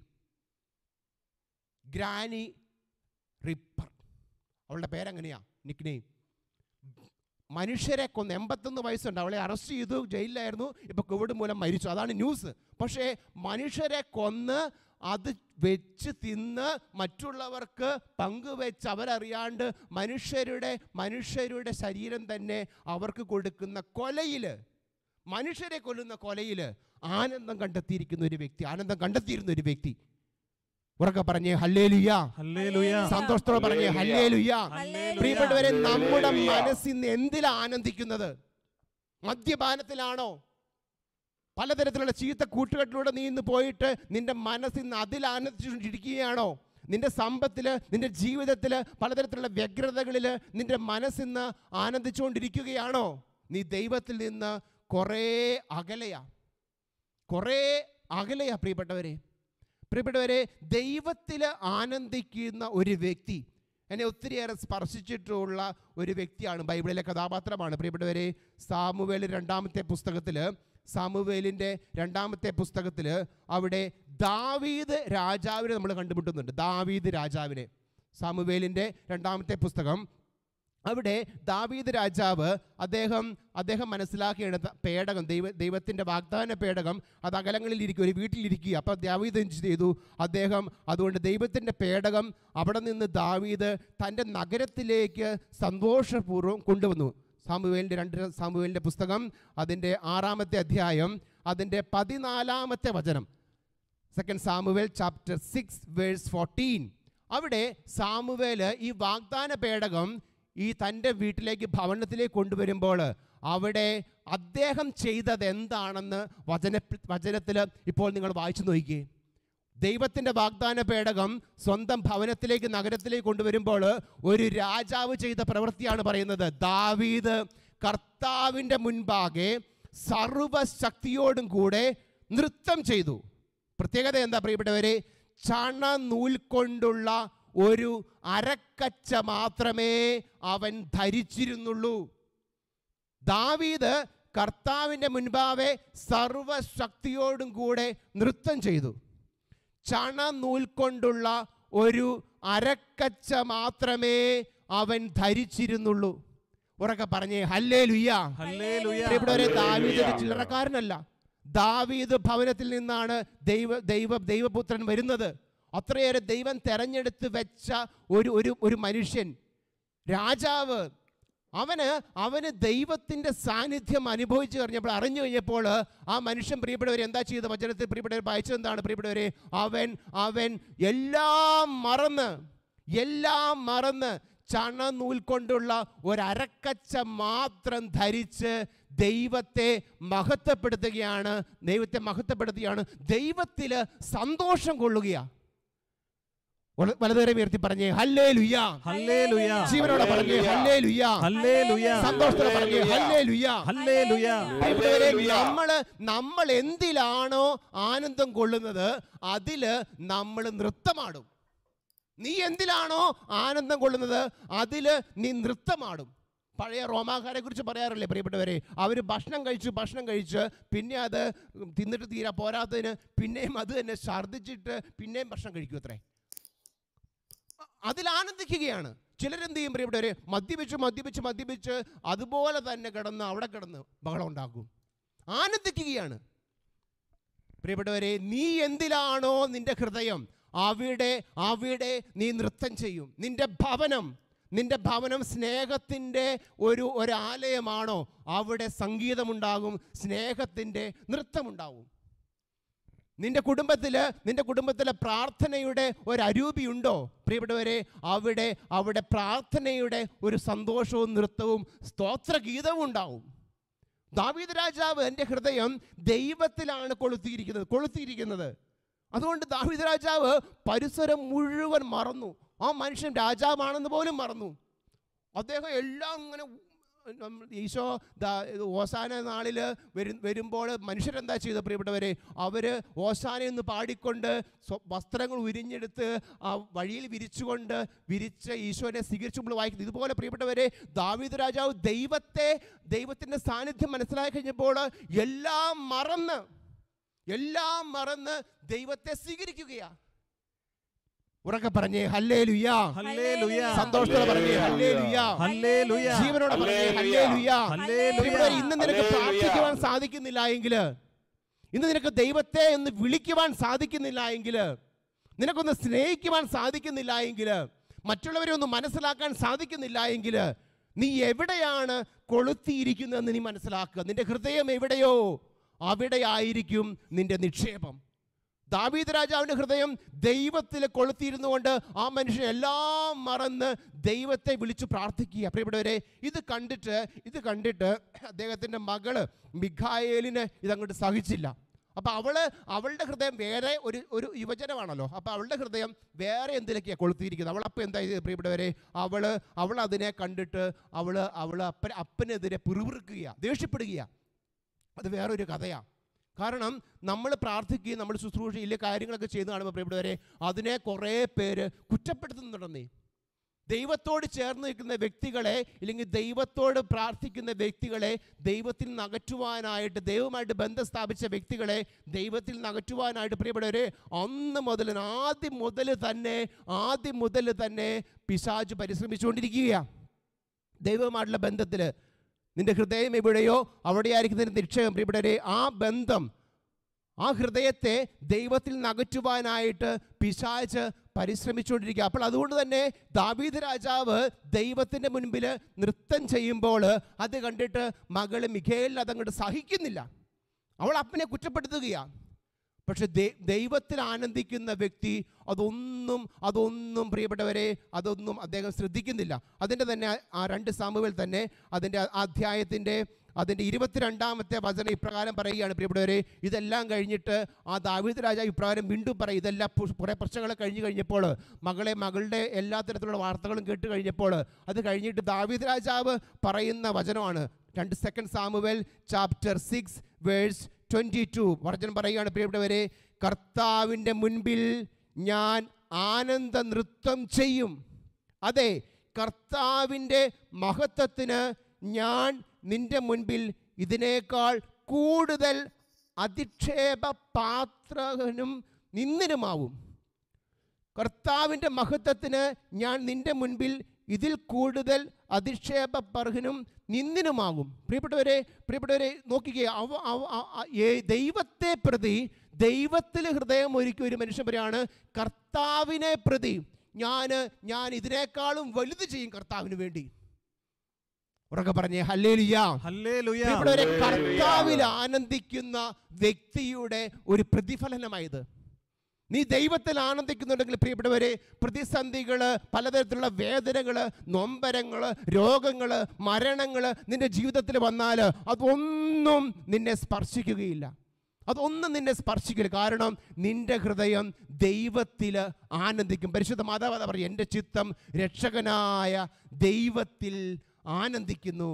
ഗ്രാനി റിപ്പർ അവളുടെ പേരെങ്ങനെയാ നിക്നെയിം മനുഷ്യരെ കൊന്ന് എൺപത്തൊന്ന് വയസ്സുണ്ട് അവളെ അറസ്റ്റ് ചെയ്തു ജയിലിലായിരുന്നു ഇപ്പോൾ കോവിഡ് മൂലം മരിച്ചു അതാണ് ന്യൂസ് പക്ഷേ മനുഷ്യരെ കൊന്ന് അത് വെച്ച് തിന്ന് മറ്റുള്ളവർക്ക് പങ്കുവെച്ച് അവരറിയാണ്ട് മനുഷ്യരുടെ മനുഷ്യരുടെ ശരീരം തന്നെ അവർക്ക് കൊടുക്കുന്ന കൊലയിൽ മനുഷ്യരെ കൊല്ലുന്ന കൊലയിൽ ആനന്ദം കണ്ടെത്തിയിരിക്കുന്ന ഒരു വ്യക്തി ആനന്ദം കണ്ടെത്തിയിരുന്ന ഒരു വ്യക്തി ഉറക്കെ പറഞ്ഞേ ഹല്ലേലുയ്യ ഹല്ലേലൂയ. സന്തോഷത്തോടെ പറഞ്ഞേ ഹല്ലേലുയ്യ ഹല്ലേലൂയ. പ്രിയപ്പെട്ടവരെ നമ്മുടെ ഹല്ലേലൂയ. മനസ്സിന്ന് എന്തിലാ ആനന്ദിക്കുന്നത് മദ്യപാനത്തിലാണോ പലതരത്തിലുള്ള ചീത്ത കൂട്ടുകെട്ടിലൂടെ നീ ഇന്ന് പോയിട്ട് നിന്റെ മനസ്സിന്ന് അതിൽ ആനന്ദിച്ചുകൊണ്ടിരിക്കുകയാണോ നിന്റെ സമ്പത്തിൽ നിന്റെ ജീവിതത്തിൽ പലതരത്തിലുള്ള വ്യഗ്രതകളിൽ നിന്റെ മനസ്സിന്ന് ആനന്ദിച്ചുകൊണ്ടിരിക്കുകയാണോ നീ ദൈവത്തിൽ നിന്ന് കുറേ അകലെയാ കുറേ അകലെയാ പ്രിയപ്പെട്ടവരെ പ്രിയപ്പെട്ടവരെ ദൈവത്തിൽ ആനന്ദിക്കുന്ന ഒരു വ്യക്തി എന്നെ ഒത്തിരിയേറെ സ്പർശിച്ചിട്ടുള്ള ഒരു വ്യക്തിയാണ് ബൈബിളിലെ കഥാപാത്രമാണ് പ്രിയപ്പെട്ടവരെ സാമുവേൽ രണ്ടാമത്തെ പുസ്തകത്തിൽ സാമുവേലിൻ്റെ രണ്ടാമത്തെ പുസ്തകത്തിൽ അവിടെ ദാവീദ് രാജാവിനെ നമ്മൾ കണ്ടുമുട്ടുന്നുണ്ട് ദാവീദ് രാജാവിനെ സാമുവേലിൻ്റെ രണ്ടാമത്തെ പുസ്തകം അവിടെ ദാവീദ് രാജാവ് അദ്ദേഹം അദ്ദേഹം മനസ്സിലാക്കിയെടുത്ത പേടകം ദൈവ ദൈവത്തിൻ്റെ വാഗ്ദാന പേടകം അത് അകലങ്ങളിൽ ഇരിക്കും ഒരു വീട്ടിലിരിക്കുക അപ്പോൾ ദാവീദ് എന്ത് ചെയ്തു അദ്ദേഹം അതുകൊണ്ട് ദൈവത്തിൻ്റെ പേടകം അവിടെ നിന്ന് ദാവീദ് തൻ്റെ നഗരത്തിലേക്ക് സന്തോഷപൂർവ്വം കൊണ്ടുവന്നു സാമുവേലിൻ്റെ രണ്ട് സാമുവേലിൻ്റെ പുസ്തകം അതിൻ്റെ ആറാമത്തെ അധ്യായം അതിൻ്റെ പതിനാലാമത്തെ വചനം second Samuel chapter six verse fourteen അവിടെ സാമുവേല് ഈ വാഗ്ദാന പേടകം ഈ തൻ്റെ വീട്ടിലേക്ക് ഭവനത്തിലേക്ക് കൊണ്ടുവരുമ്പോൾ അവിടെ അദ്ദേഹം ചെയ്തത് എന്താണെന്ന് വചന വചനത്തിൽ ഇപ്പോൾ നിങ്ങൾ വായിച്ചു നോക്കിയേ ദൈവത്തിൻ്റെ വാഗ്ദാന പേടകം സ്വന്തം ഭവനത്തിലേക്ക് നഗരത്തിലേക്ക് കൊണ്ടുവരുമ്പോൾ ഒരു രാജാവ് ചെയ്ത പ്രവൃത്തിയാണ് പറയുന്നത് ദാവീദ് കർത്താവിൻ്റെ മുൻപാകെ സർവശക്തിയോടും കൂടെ നൃത്തം ചെയ്തു പ്രത്യേകത എന്താ പ്രിയപ്പെട്ടവരെ ചണ നൂൽ കൊണ്ടുള്ള ഒരു അരക്കച്ച മാത്രമേ അവൻ ധരിച്ചിരുന്നുള്ളൂ ദാവീദ് കർത്താവിൻ്റെ മുൻപാകെ സർവശക്തിയോടും കൂടെ നൃത്തം ചെയ്തു ചണ നൂൽ കൊണ്ടുള്ള ഒരു അരക്കച്ച മാത്രമേ അവൻ ധരിച്ചിരുന്നുള്ളൂ ഉറക്കെ പറഞ്ഞേ ഹല്ലേ ലുയ്യ ഹല്ലേലൂയ പ്രിയപ്പെട്ടവരെ ദാവീദ് ഒരു ചില്ലറക്കാരനല്ല ദാവീദ് ഭവനത്തിൽ നിന്നാണ് ദൈവ ദൈവ ദൈവപുത്രൻ വരുന്നത് അത്രയേറെ ദൈവം തെരഞ്ഞെടുത്ത് വെച്ച ഒരു ഒരു ഒരു മനുഷ്യൻ രാജാവ് അവന് അവന് ദൈവത്തിൻ്റെ സാന്നിധ്യം അനുഭവിച്ചു കഴിഞ്ഞപ്പോൾ അറിഞ്ഞു കഴിഞ്ഞപ്പോൾ ആ മനുഷ്യൻ പ്രിയപ്പെട്ടവർ എന്താ ചെയ്ത വചനത്തിൽ പ്രിയപ്പെട്ടവർ വായിച്ചത് എന്താണ് പ്രിയപ്പെട്ടവരെ അവൻ അവൻ എല്ലാം മറന്ന് എല്ലാം മറന്ന് ചണ നൂൽ കൊണ്ടുള്ള ഒരരക്കച്ച മാത്രം ധരിച്ച് ദൈവത്തെ മഹത്വപ്പെടുത്തുകയാണ് ദൈവത്തെ മഹത്വപ്പെടുത്തുകയാണ് ദൈവത്തിൽ സന്തോഷം കൊള്ളുകയാണ് വലതുവരെ ഉയർത്തി പറഞ്ഞേ ഹല്ലേ ലുയ്യ ഹല്ലേലൂയ ജീവനോടെ പറഞ്ഞേ ഹല്ലേ ലുയ്യ ഹല്ലേലൂയ സന്തോഷത്തോടെ പറഞ്ഞേ ഹല്ലേ ലുയ്യ ഹല്ലേലൂയ പ്രിയപ്പെട്ടവരെ, നമ്മള് നമ്മൾ എന്തിലാണോ ആനന്ദം കൊള്ളുന്നത് അതില് നമ്മൾ നൃത്തമാടും നീ എന്തിലാണോ ആനന്ദം കൊള്ളുന്നത് അതില് നീ നൃത്തമാടും പഴയ റോമാക്കാരെ കുറിച്ച് പറയാറില്ലേ പ്രിയപ്പെട്ടവരെ അവർ ഭക്ഷണം കഴിച്ചു ഭക്ഷണം കഴിച്ച് പിന്നെ അത് തിന്നിട്ട് തീരാ പോരാത്തതിന് പിന്നെയും അത് തന്നെ ഛർദ്ദിച്ചിട്ട് പിന്നെയും ഭക്ഷണം കഴിക്കും അത്രേ അതിൽ ആനന്ദിക്കുകയാണ് ചിലരെന്ത് ചെയ്യും പ്രിയപ്പെട്ടവരെ മദ്യപിച്ച് മദ്യപിച്ച് മദ്യപിച്ച് അതുപോലെ തന്നെ കിടന്ന് അവിടെ കിടന്ന് ബഹളം ഉണ്ടാക്കും ആനന്ദിക്കുകയാണ് പ്രിയപ്പെട്ടവരെ നീ എന്തിലാണോ നിന്റെ ഹൃദയം അവിടെ അവിടെ നീ നൃത്തം ചെയ്യും നിന്റെ ഭവനം നിന്റെ ഭവനം സ്നേഹത്തിൻ്റെ ഒരു ഒരാലയമാണോ അവിടെ സംഗീതമുണ്ടാകും സ്നേഹത്തിൻ്റെ നൃത്തമുണ്ടാവും നിന്റെ കുടുംബത്തിൽ നിന്റെ കുടുംബത്തിലെ പ്രാർത്ഥനയുടെ ഒരു അരൂപിയുണ്ടോ പ്രിയപ്പെട്ടവരെ അവിടെ അവിടെ പ്രാർത്ഥനയുടെ ഒരു സന്തോഷവും നൃത്തവും സ്തോത്രഗീതവും ഉണ്ടാവും ദാവീദ് രാജാവ് എൻ്റെ ഹൃദയം ദൈവത്തിലാണ് കൊളുത്തിയിരിക്കുന്നത് കൊളുത്തിയിരിക്കുന്നത് അതുകൊണ്ട് ദാവീദ് രാജാവ് പരിസരം മുഴുവൻ മറന്നു ആ മനുഷ്യൻ രാജാവാണെന്ന് പോലും മറന്നു അദ്ദേഹം എല്ലാം ഇങ്ങനെ നമ്മൾ ഈശോ ദാ ഓശാന നാളിൽ വരും വരുമ്പോൾ മനുഷ്യരെന്താ ചെയ്തത് പ്രിയപ്പെട്ടവരെ അവർ ഓശാന എന്ന് പാടിക്കൊണ്ട് സ്വ- വസ്ത്രങ്ങൾ ഉരിഞ്ഞെടുത്ത് ആ വഴിയിൽ വിരിച്ചുകൊണ്ട് വിരിച്ച് ഈശോനെ സ്വീകരിച്ച് നമ്മൾ വായിക്കുന്നത് ഇതുപോലെ പ്രിയപ്പെട്ടവരെ ദാവീദ് രാജാവ് ദൈവത്തെ ദൈവത്തിൻ്റെ സാന്നിധ്യം മനസ്സിലാക്കി കഴിഞ്ഞപ്പോൾ എല്ലാം മറന്ന് എല്ലാം മറന്ന് ദൈവത്തെ സ്വീകരിക്കുകയാ ഉറക്കെ പറഞ്ഞേ ഹല്ലേ ലുയാ ഹല്ലേലൂയ സന്തോഷത്തോടെ പറഞ്ഞേ ഹല്ലേ ലുയാ ഹല്ലേലൂയ ജീവനോടെ പറഞ്ഞേ ഹല്ലേ ലുയാ ഹല്ലേലൂയ ഇന്ന് നിനക്ക് പ്രാർത്ഥിക്കുവാൻ സാധിക്കുന്നില്ല എങ്കിൽ ഇന്ന് നിനക്ക് ദൈവത്തെ ഒന്ന് വിളിക്കുവാൻ സാധിക്കുന്നില്ല എങ്കിൽ നിനക്കൊന്ന് സ്നേഹിക്കുവാൻ സാധിക്കുന്നില്ല എങ്കിൽ മറ്റുള്ളവരെ ഒന്ന് മനസ്സിലാക്കാൻ സാധിക്കുന്നില്ല എങ്കിൽ നീ എവിടെയാണ് കൊളുത്തിയിരിക്കുന്നതെന്ന് നീ മനസ്സിലാക്കുക നിന്റെ ഹൃദയം എവിടെയോ അവിടെയായിരിക്കും നിന്റെ നിക്ഷേപം ദാവീദ് രാജാവിൻ്റെ ഹൃദയം ദൈവത്തിൽ കൊളുത്തിയിരുന്നുകൊണ്ട് ആ മനുഷ്യൻ എല്ലാം മറന്ന് ദൈവത്തെ വിളിച്ചു പ്രാർത്ഥിക്കുക പ്രിയപ്പെട്ടവരെ ഇത് കണ്ടിട്ട് ഇത് കണ്ടിട്ട് അദ്ദേഹത്തിൻ്റെ മകള് മിഖായേലിന് ഇതങ്ങോട്ട് സഹിച്ചില്ല അപ്പോൾ അവള് അവളുടെ ഹൃദയം വേറെ ഒരു ഒരു യുവജനമാണല്ലോ അപ്പോൾ അവളുടെ ഹൃദയം വേറെ എന്തിലൊക്കെയാണ് കൊളുത്തിയിരിക്കുന്നത് അവൾ അപ്പം എന്താ ചെയ്തത് പ്രിയപ്പെട്ടവരെ അവള് അവൾ അതിനെ കണ്ടിട്ട് അവള് അവള് അപ്പൻ അപ്പനെതിരെ പിറുപിറുക്കുക ദേഷ്യപ്പെടുക അത് വേറൊരു കഥയാണ് കാരണം നമ്മൾ പ്രാർത്ഥിക്കുകയും നമ്മൾ ശുശ്രൂഷയിലെ കാര്യങ്ങളൊക്കെ ചെയ്ത് കാണുമ്പോൾ പ്രിയപ്പെട്ടവരെ അതിനെ കുറേ പേര് കുറ്റപ്പെടുത്തുന്നുണ്ടെന്നേ ദൈവത്തോട് ചേർന്ന് നിൽക്കുന്ന വ്യക്തികളെ ഇല്ലെങ്കിൽ ദൈവത്തോട് പ്രാർത്ഥിക്കുന്ന വ്യക്തികളെ ദൈവത്തിൽ നിന്ന് അകറ്റുവാനായിട്ട് ദൈവമായിട്ട് ബന്ധം സ്ഥാപിച്ച വ്യക്തികളെ ദൈവത്തിൽ നിന്ന് അകറ്റുവാനായിട്ട് പ്രിയപ്പെട്ടവരെ അന്ന് മുതൽ ആദ്യം മുതൽ തന്നെ ആദ്യം മുതൽ തന്നെ പിശാജ് പരിശ്രമിച്ചുകൊണ്ടിരിക്കുകയാണ് ദൈവവുമായിട്ടുള്ള ബന്ധത്തിൽ നിന്റെ ഹൃദയം എവിടെയോ അവിടെയായിരിക്കും നിന്റെ നിക്ഷേപം പ്രിയപ്പെട്ടവരെ ആ ബന്ധം ആ ഹൃദയത്തെ ദൈവത്തിൽ നിന്ന് അകറ്റുവാനായിട്ട് പിശാച്ച് പരിശ്രമിച്ചുകൊണ്ടിരിക്കുക അപ്പോൾ അതുകൊണ്ട് തന്നെ ദാവീദ് രാജാവ് ദൈവത്തിൻ്റെ മുൻപിൽ നൃത്തം ചെയ്യുമ്പോൾ അത് കണ്ടിട്ട് മകൾ മിഖേലിന് അതങ്ങോട്ട് സഹിക്കുന്നില്ല അവൾ അപ്പനെ കുറ്റപ്പെടുത്തുകയാണ് പക്ഷെ ദൈ- ദൈവത്തിൽ ആനന്ദിക്കുന്ന വ്യക്തി അതൊന്നും അതൊന്നും പ്രിയപ്പെട്ടവരെ അതൊന്നും അദ്ദേഹം ശ്രദ്ധിക്കുന്നില്ല അതിൻ്റെ തന്നെ ആ- ആ രണ്ട് സാമുകൾ തന്നെ അതിൻ്റെ ആ അധ്യായത്തിൻ്റെ അതിൻ്റെ ഇരുപത്തിരണ്ടാമത്തെ വചനം ഇപ്രകാരം പറയുകയാണ് പ്രിയപ്പെട്ടവരെ ഇതെല്ലാം കഴിഞ്ഞിട്ട് ആ ദാവീദ് രാജാവ് ഇപ്രകാരം വീണ്ടും പറയും ഇതെല്ലാം പു- കുറേ പ്രശ്നങ്ങൾ കഴിഞ്ഞ് കഴിഞ്ഞപ്പോൾ മകളെ മകളുടെ എല്ലാ തരത്തിലുള്ള വാർത്തകളും കേട്ട് കഴിഞ്ഞപ്പോൾ അത് കഴിഞ്ഞിട്ട് ദാവീദ് രാജാവ് പറയുന്ന വചനമാണ് രണ്ട് second Samuel chapter six verse twenty two വർജൻ പറയുകയാണ് പ്രിയപ്പെട്ടവരെ കർത്താവിൻ്റെ മുൻപിൽ ഞാൻ ആനന്ദ നൃത്തം ചെയ്യും അതെ കർത്താവിൻ്റെ മഹത്വത്തിന് ഞാൻ നിന്റെ മുൻപിൽ ഇതിനേക്കാൾ കൂടുതൽ അധിക്ഷേപ പാത്രകനും നിന്നിനുമാവും കർത്താവിൻ്റെ മഹത്വത്തിന് ഞാൻ നിന്റെ മുൻപിൽ ഇതിൽ കൂടുതൽ അധിക്ഷേപർഹനും നിന്നിനുമാകും പ്രിയപ്പെട്ടവരെ പ്രിയപ്പെട്ടവരെ നോക്കിക്കേ അവ അവ- അ- അ- ഏ- ദൈവത്തെ പ്രതി ദൈവത്തിൽ ഹൃദയം ഒരുക്കിയ ഒരു മനുഷ്യൻ പറയാണ് കർത്താവിനെ പ്രതി ഞാൻ ഞാൻ ഇതിനേക്കാളും വലുത് ചെയ്യും കർത്താവിന് വേണ്ടി ഉറക്കെ പറഞ്ഞേ ഹല്ലേലുയാ ഹല്ലേലൂയ പ്രിയപ്പെട്ടവരെ കർത്താവിൽ ആനന്ദിക്കുന്ന വ്യക്തിയുടെ ഒരു പ്രതിഫലനമായത് നീ ദൈവത്തിൽ ആനന്ദിക്കുന്നുണ്ടെങ്കിൽ പ്രിയപ്പെട്ടവരെ പ്രതിസന്ധികൾ പലതരത്തിലുള്ള വേദനകൾ നൊമ്പരങ്ങൾ രോഗങ്ങൾ മരണങ്ങൾ നിന്റെ ജീവിതത്തിൽ വന്നാൽ അതൊന്നും നിന്നെ സ്പർശിക്കുകയില്ല അതൊന്നും നിന്നെ സ്പർശിക്കില്ല കാരണം നിന്റെ ഹൃദയം ദൈവത്തിൽ ആനന്ദിക്കും പരിശുദ്ധ മാതാവാദ പറയും എൻ്റെ ചിത്തം രക്ഷകനായ ദൈവത്തിൽ ആനന്ദിക്കുന്നു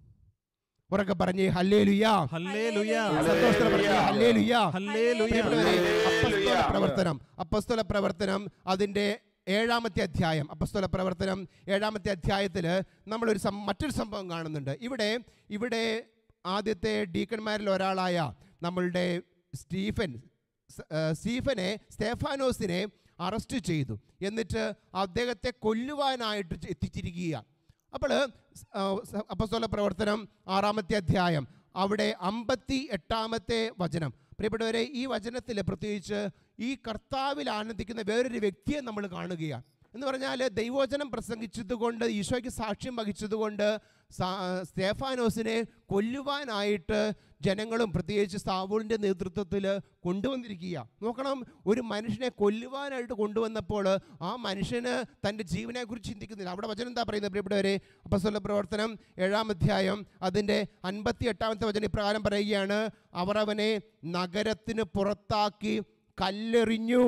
ഉറക്കെ പറഞ്ഞേ ഹല്ലേലുയാ ഹല്ലേലൂയ സന്തോഷത്തോടെ പറഞ്ഞേ ഹല്ലേലുയാ ഹല്ലേലൂയ പ്രിയപ്പെട്ടവരെ, അപ്പസ്തോല പ്രവർത്തനം അപ്പസ്തോല പ്രവർത്തനം അതിൻ്റെ ഏഴാമത്തെ അധ്യായം അപ്പസ്തോല പ്രവർത്തനം ഏഴാമത്തെ അധ്യായത്തിൽ നമ്മളൊരു സം മറ്റൊരു സംഭവം കാണുന്നുണ്ട് ഇവിടെ ഇവിടെ ആദ്യത്തെ ഡീക്കന്മാരിൽ ഒരാളായ നമ്മളുടെ സ്റ്റീഫൻ സ്- ആ, സ്റ്റീഫനെ സ്തേഫാനോസിനെ അറസ്റ്റ് ചെയ്തു എന്നിട്ട് അദ്ദേഹത്തെ കൊല്ലുവാനായിട്ട് എത്തിച്ചിരിക്കുകയാണ് അപ്പോൾ അപ്പസ്തോല പ്രവർത്തനം ആറാമത്തെ അധ്യായം അവിടെ അമ്പത്തി എട്ടാമത്തെ വചനം പ്രിയപ്പെട്ടവരെ ഈ വചനത്തിൽ പ്രത്യേകിച്ച് ഈ കർത്താവിൽ ആനന്ദിക്കുന്ന വേറൊരു വ്യക്തിയെ നമ്മൾ കാണുകയാണ് എന്ന് പറഞ്ഞാൽ ദൈവവചനം പ്രസംഗിച്ചതുകൊണ്ട് ഈശോയ്ക്ക് സാക്ഷ്യം വഹിച്ചതുകൊണ്ട് സാ- സ്തേഫാനോസിനെ കൊല്ലുവാനായിട്ട് ജനങ്ങളും പ്രത്യേകിച്ച് സാവൂളിൻ്റെ നേതൃത്വത്തിൽ കൊണ്ടുവന്നിരിക്കുക നോക്കണം ഒരു മനുഷ്യനെ കൊല്ലുവാനായിട്ട് കൊണ്ടുവന്നപ്പോൾ ആ മനുഷ്യന് തൻ്റെ ജീവനെക്കുറിച്ച് ചിന്തിക്കുന്നില്ല അവിടെ വചനം എന്താ പറയുന്നത് പ്രിയപ്പെട്ടവരെ അപ്പസ്വല പ്രവർത്തനം ഏഴാം അധ്യായം അതിൻ്റെ അൻപത്തി എട്ടാമത്തെ വചനം ഇപ്രകാരം പറയുകയാണ് അവർ അവനെ നഗരത്തിന് പുറത്താക്കി കല്ലെറിഞ്ഞു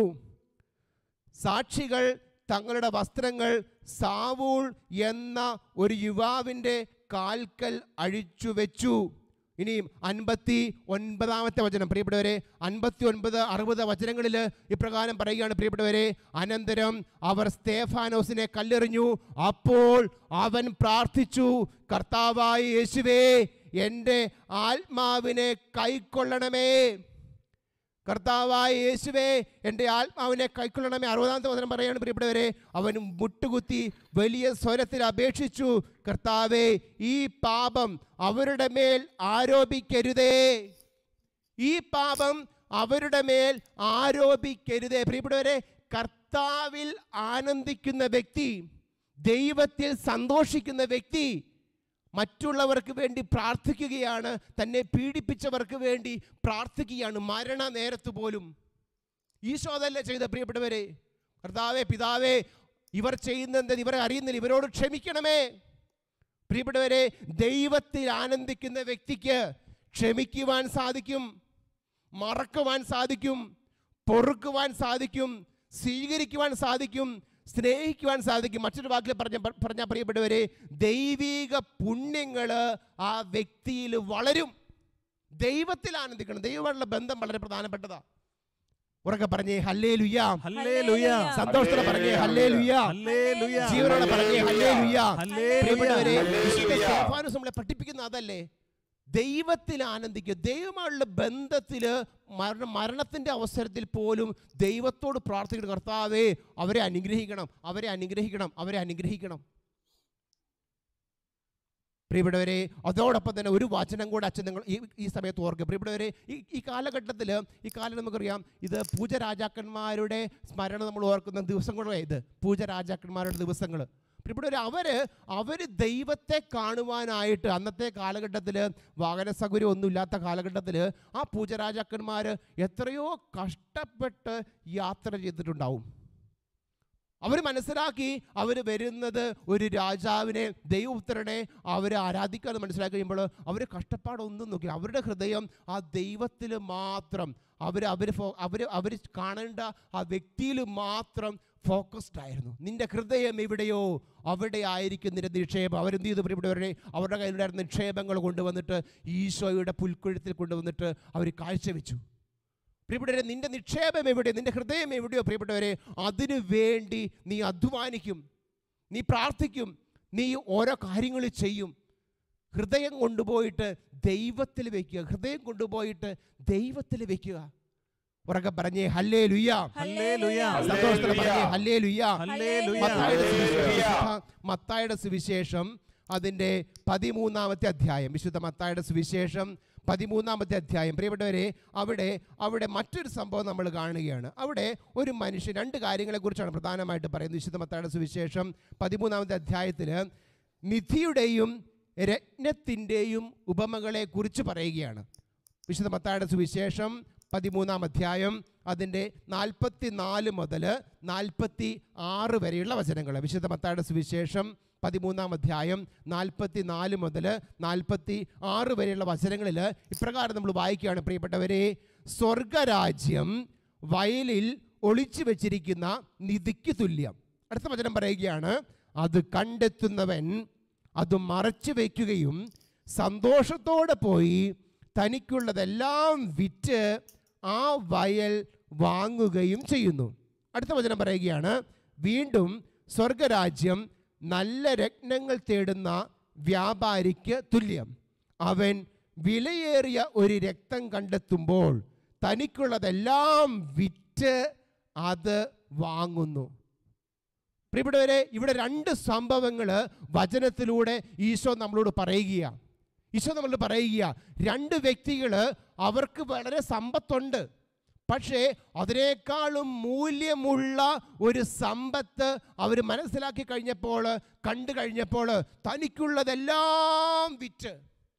സാക്ഷികൾ തങ്ങളുടെ വസ്ത്രങ്ങൾ സാവൂൾ എന്ന ഒരു യുവാവിൻ്റെ കാൽക്കൽ അഴിച്ചു വെച്ചു ഇനിയും അൻപത്തി ഒൻപതാമത്തെ വചനം പ്രിയപ്പെട്ടവരെ അൻപത്തി ഒൻപത് അറുപത് വചനങ്ങളിൽ ഇപ്രകാരം പറയുകയാണ് പ്രിയപ്പെട്ടവരെ അനന്തരം അവർ സ്തേഫാനോസിനെ കല്ലെറിഞ്ഞു അപ്പോൾ അവൻ പ്രാർത്ഥിച്ചു കർത്താവായ യേശുവേ എൻ്റെ ആത്മാവിനെ കൈക്കൊള്ളണമേ കർത്താവായ യേശുവേ എൻ്റെ ആത്മാവിനെ കൈക്കൊള്ളണമേ അറുപതാമത്തെ വചനം പറയാണ് പ്രിയപ്പെട്ടവരെ അവൻ മുട്ടുകുത്തി വലിയ സ്വരത്തിൽ അപേക്ഷിച്ചു കർത്താവേ ഈ പാപം അവരുടെ മേൽ ആരോപിക്കരുതേ ഈ പാപം അവരുടെ മേൽ ആരോപിക്കരുതേ പ്രിയപ്പെട്ടവരെ കർത്താവിൽ ആനന്ദിക്കുന്ന വ്യക്തി ദൈവത്തിൽ സന്തോഷിക്കുന്ന വ്യക്തി മറ്റുള്ളവർക്ക് വേണ്ടി പ്രാർത്ഥിക്കുകയാണ് തന്നെ പീഡിപ്പിച്ചവർക്ക് വേണ്ടി പ്രാർത്ഥിക്കുകയാണ് മരണ നേരത്ത് പോലും ഈശോ അതല്ലേ ചെയ്ത പ്രിയപ്പെട്ടവരെ കർത്താവേ പിതാവേ ഇവർ ചെയ്യുന്നത് ഇവരെ അറിയുന്നില്ല ഇവരോട് ക്ഷമിക്കണമേ പ്രിയപ്പെട്ടവരെ ദൈവത്തിൽ ആനന്ദിക്കുന്ന വ്യക്തിക്ക് ക്ഷമിക്കുവാൻ സാധിക്കും മറക്കുവാൻ സാധിക്കും പൊറുക്കുവാൻ സാധിക്കും സ്വീകരിക്കുവാൻ സാധിക്കും സ്നേഹിക്കുവാൻ സാധിക്കും മറ്റൊരു വാക്കിൽ പറഞ്ഞ പറഞ്ഞ പ്രിയപ്പെട്ടവരെ ദൈവിക പുണ്യങ്ങൾ ആ വ്യക്തിയിൽ വളരും ദൈവത്തിൽ ആനന്ദിക്കണം ദൈവമായിട്ടുള്ള ബന്ധം വളരെ പ്രധാനപ്പെട്ടതാ ഉറക്കെ പറഞ്ഞേ ഹല്ലേ ലുയ്യ ഹല്ലേലൂയ സന്തോഷത്തോടെ പറഞ്ഞേ ഹല്ലേ ലുയ്യ ഹല്ലേലൂയ ജീവനോടെ പറഞ്ഞേ ഹല്ലേ ലുയ്യ ഹല്ലേലൂയ പ്രിയപ്പെട്ടവരെ വിശുദ്ധ സ്തേഫാനോസ് നമ്മളെ പഠിപ്പിക്കുന്ന അതല്ലേ ദൈവത്തിൽ ആനന്ദിക്കുക ദൈവമായുള്ള ബന്ധത്തിൽ മരണ മരണത്തിൻ്റെ അവസരത്തിൽ പോലും ദൈവത്തോട് പ്രാർത്ഥിക്കണം കർത്താവേ അവരെ അനുഗ്രഹിക്കണം അവരെ അനുഗ്രഹിക്കണം അവരെ അനുഗ്രഹിക്കണം പ്രിയപ്പെട്ടവരെ അതോടൊപ്പം തന്നെ ഒരു വചനം കൂടെ അച്ഛൻ നിങ്ങൾ ഈ ഈ സമയത്ത് ഓർക്കുക പ്രിയപ്പെട്ടവരെ ഈ ഈ കാലഘട്ടത്തിൽ ഈ കാലം നമുക്കറിയാം ഇത് പൂജ രാജാക്കന്മാരുടെ സ്മരണ നമ്മൾ ഓർക്കുന്ന ദിവസം കൂടെ ഇത് പൂജ രാജാക്കന്മാരുടെ ദിവസങ്ങൾ പ്രിയപ്പെട്ടവരെ അവർ അവർ ദൈവത്തെ കാണുവാനായിട്ട് അന്നത്തെ കാലഘട്ടത്തിൽ വാഹന സൗകര്യം ഒന്നുമില്ലാത്ത കാലഘട്ടത്തിൽ ആ പൂജരാജാക്കന്മാർ എത്രയോ കഷ്ടപ്പെട്ട് യാത്ര ചെയ്തിട്ടുണ്ടാവും അവർ മനസ്സിലാക്കി അവർ വരുന്നത് ഒരു രാജാവിനെ ദൈവപുത്രനെ അവർ ആരാധിക്കാന്ന് മനസ്സിലാക്കി കഴിയുമ്പോൾ അവർ കഷ്ടപ്പാടൊന്നും നോക്കി അവരുടെ ഹൃദയം ആ ദൈവത്തിൽ മാത്രം അവർ അവർ അവർ അവർ കാണേണ്ട ആ വ്യക്തിയിൽ മാത്രം ഫോക്കസ്ഡ് ആയിരുന്നു നിന്റെ ഹൃദയം എവിടെയോ അവിടെ ആയിരിക്കും നിന്റെ നിക്ഷേപം അവരെന്ത് ചെയ്തു പ്രിയപ്പെട്ടവരെ അവരുടെ കയ്യിലുണ്ടായിരുന്ന നിക്ഷേപങ്ങൾ കൊണ്ടുവന്നിട്ട് ഈശോയുടെ പുൽക്കൊഴുത്തിൽ കൊണ്ടുവന്നിട്ട് അവർ കാഴ്ചവെച്ചു പ്രിയപ്പെട്ടവരെ നിന്റെ നിക്ഷേപം എവിടെ നിന്റെ ഹൃദയം എവിടെയോ പ്രിയപ്പെട്ടവരെ അതിനു വേണ്ടി നീ അധ്വാനിക്കും നീ പ്രാർത്ഥിക്കും നീ ഓരോ കാര്യങ്ങൾ ചെയ്യും ഹൃദയം കൊണ്ടുപോയിട്ട് ദൈവത്തിൽ വെക്കുക ഹൃദയം കൊണ്ടുപോയിട്ട് ദൈവത്തിൽ വെക്കുക ഉറക്കെ പറഞ്ഞേ ഹല്ലേ ലുയ്യ ഹല്ലേലൂയ. സന്തോഷത്തോടെ പറഞ്ഞേ ഹല്ലേ ലുയ്യ ഹല്ലേലൂയ. മത്തായിയുടെ സുവിശേഷം വിശുദ്ധ മത്തായിയുടെ സുവിശേഷം അതിൻ്റെ പതിമൂന്നാമത്തെ അധ്യായം വിശുദ്ധ മത്തായിയുടെ സുവിശേഷം പതിമൂന്നാമത്തെ അധ്യായം പ്രിയപ്പെട്ടവരെ അവിടെ അവിടെ മറ്റൊരു സംഭവം നമ്മൾ കാണുകയാണ് അവിടെ ഒരു മനുഷ്യൻ രണ്ട് കാര്യങ്ങളെക്കുറിച്ചാണ് പ്രധാനമായിട്ട് പറയുന്നത് വിശുദ്ധ മത്തായിയുടെ സുവിശേഷം പതിമൂന്നാമത്തെ അധ്യായത്തിൽ നിധിയുടെയും രത്നത്തിൻ്റെയും ഉപമകളെ കുറിച്ച് പറയുകയാണ് വിശുദ്ധ മത്തായുടെ സുവിശേഷം പതിമൂന്നാം അധ്യായം അതിൻ്റെ നാൽപ്പത്തി നാല് മുതൽ നാൽപ്പത്തി ആറ് വരെയുള്ള വചനങ്ങൾ വിശുദ്ധ മത്തായുടെ സുവിശേഷം പതിമൂന്നാം അധ്യായം നാൽപ്പത്തി നാല് മുതൽ നാൽപ്പത്തി ആറ് വരെയുള്ള വചനങ്ങളിൽ ഇപ്രകാരം നമ്മൾ വായിക്കുകയാണ് പ്രിയപ്പെട്ടവരെ സ്വർഗരാജ്യം വയലിൽ ഒളിച്ചു വെച്ചിരിക്കുന്ന നിധിക്ക് തുല്യം അടുത്ത വചനം പറയുകയാണ് അത് കണ്ടെത്തുന്നവൻ അത് മറച്ചു വയ്ക്കുകയും സന്തോഷത്തോടെ പോയി തനിക്കുള്ളതെല്ലാം വിറ്റ് ആ വയൽ വാങ്ങുകയും ചെയ്യുന്നു അടുത്ത വചനം പറയുകയാണ് വീണ്ടും സ്വർഗരാജ്യം നല്ല രത്നങ്ങൾ തേടുന്ന വ്യാപാരിക്ക് തുല്യം അവൻ വിലയേറിയ ഒരു രക്തം കണ്ടെത്തുമ്പോൾ തനിക്കുള്ളതെല്ലാം വിറ്റ് അത് വാങ്ങുന്നു പ്രിയപ്പെട്ടവരെ ഇവിടെ രണ്ട് സംഭവങ്ങൾ വചനത്തിലൂടെ ഈശോ നമ്മളോട് പറയുകയാണ് ഈശോ നമ്മളോട് പറയുക രണ്ട് വ്യക്തികൾ അവർക്ക് വളരെ സമ്പത്തുണ്ട് പക്ഷേ അതിനേക്കാളും മൂല്യമുള്ള ഒരു സമ്പത്ത് അവർ മനസ്സിലാക്കി കഴിഞ്ഞപ്പോൾ കണ്ടു കഴിഞ്ഞപ്പോൾ തനിക്കുള്ളതെല്ലാം വിറ്റ്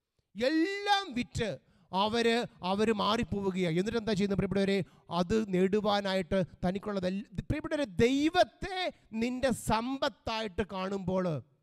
എല്ലാം വിറ്റ് അവര് അവർ മാറിപ്പോവുകയാണ് എന്നിട്ട് എന്താ ചെയ്യുന്നത് പ്രിയപ്പെട്ടവരെ അത് നേടുവാനായിട്ട് തനിക്കുള്ളതെല്ലാം പ്രിയപ്പെട്ടവരെ ദൈവത്തെ നിന്റെ സമ്പത്തായിട്ട് കാണുമ്പോൾ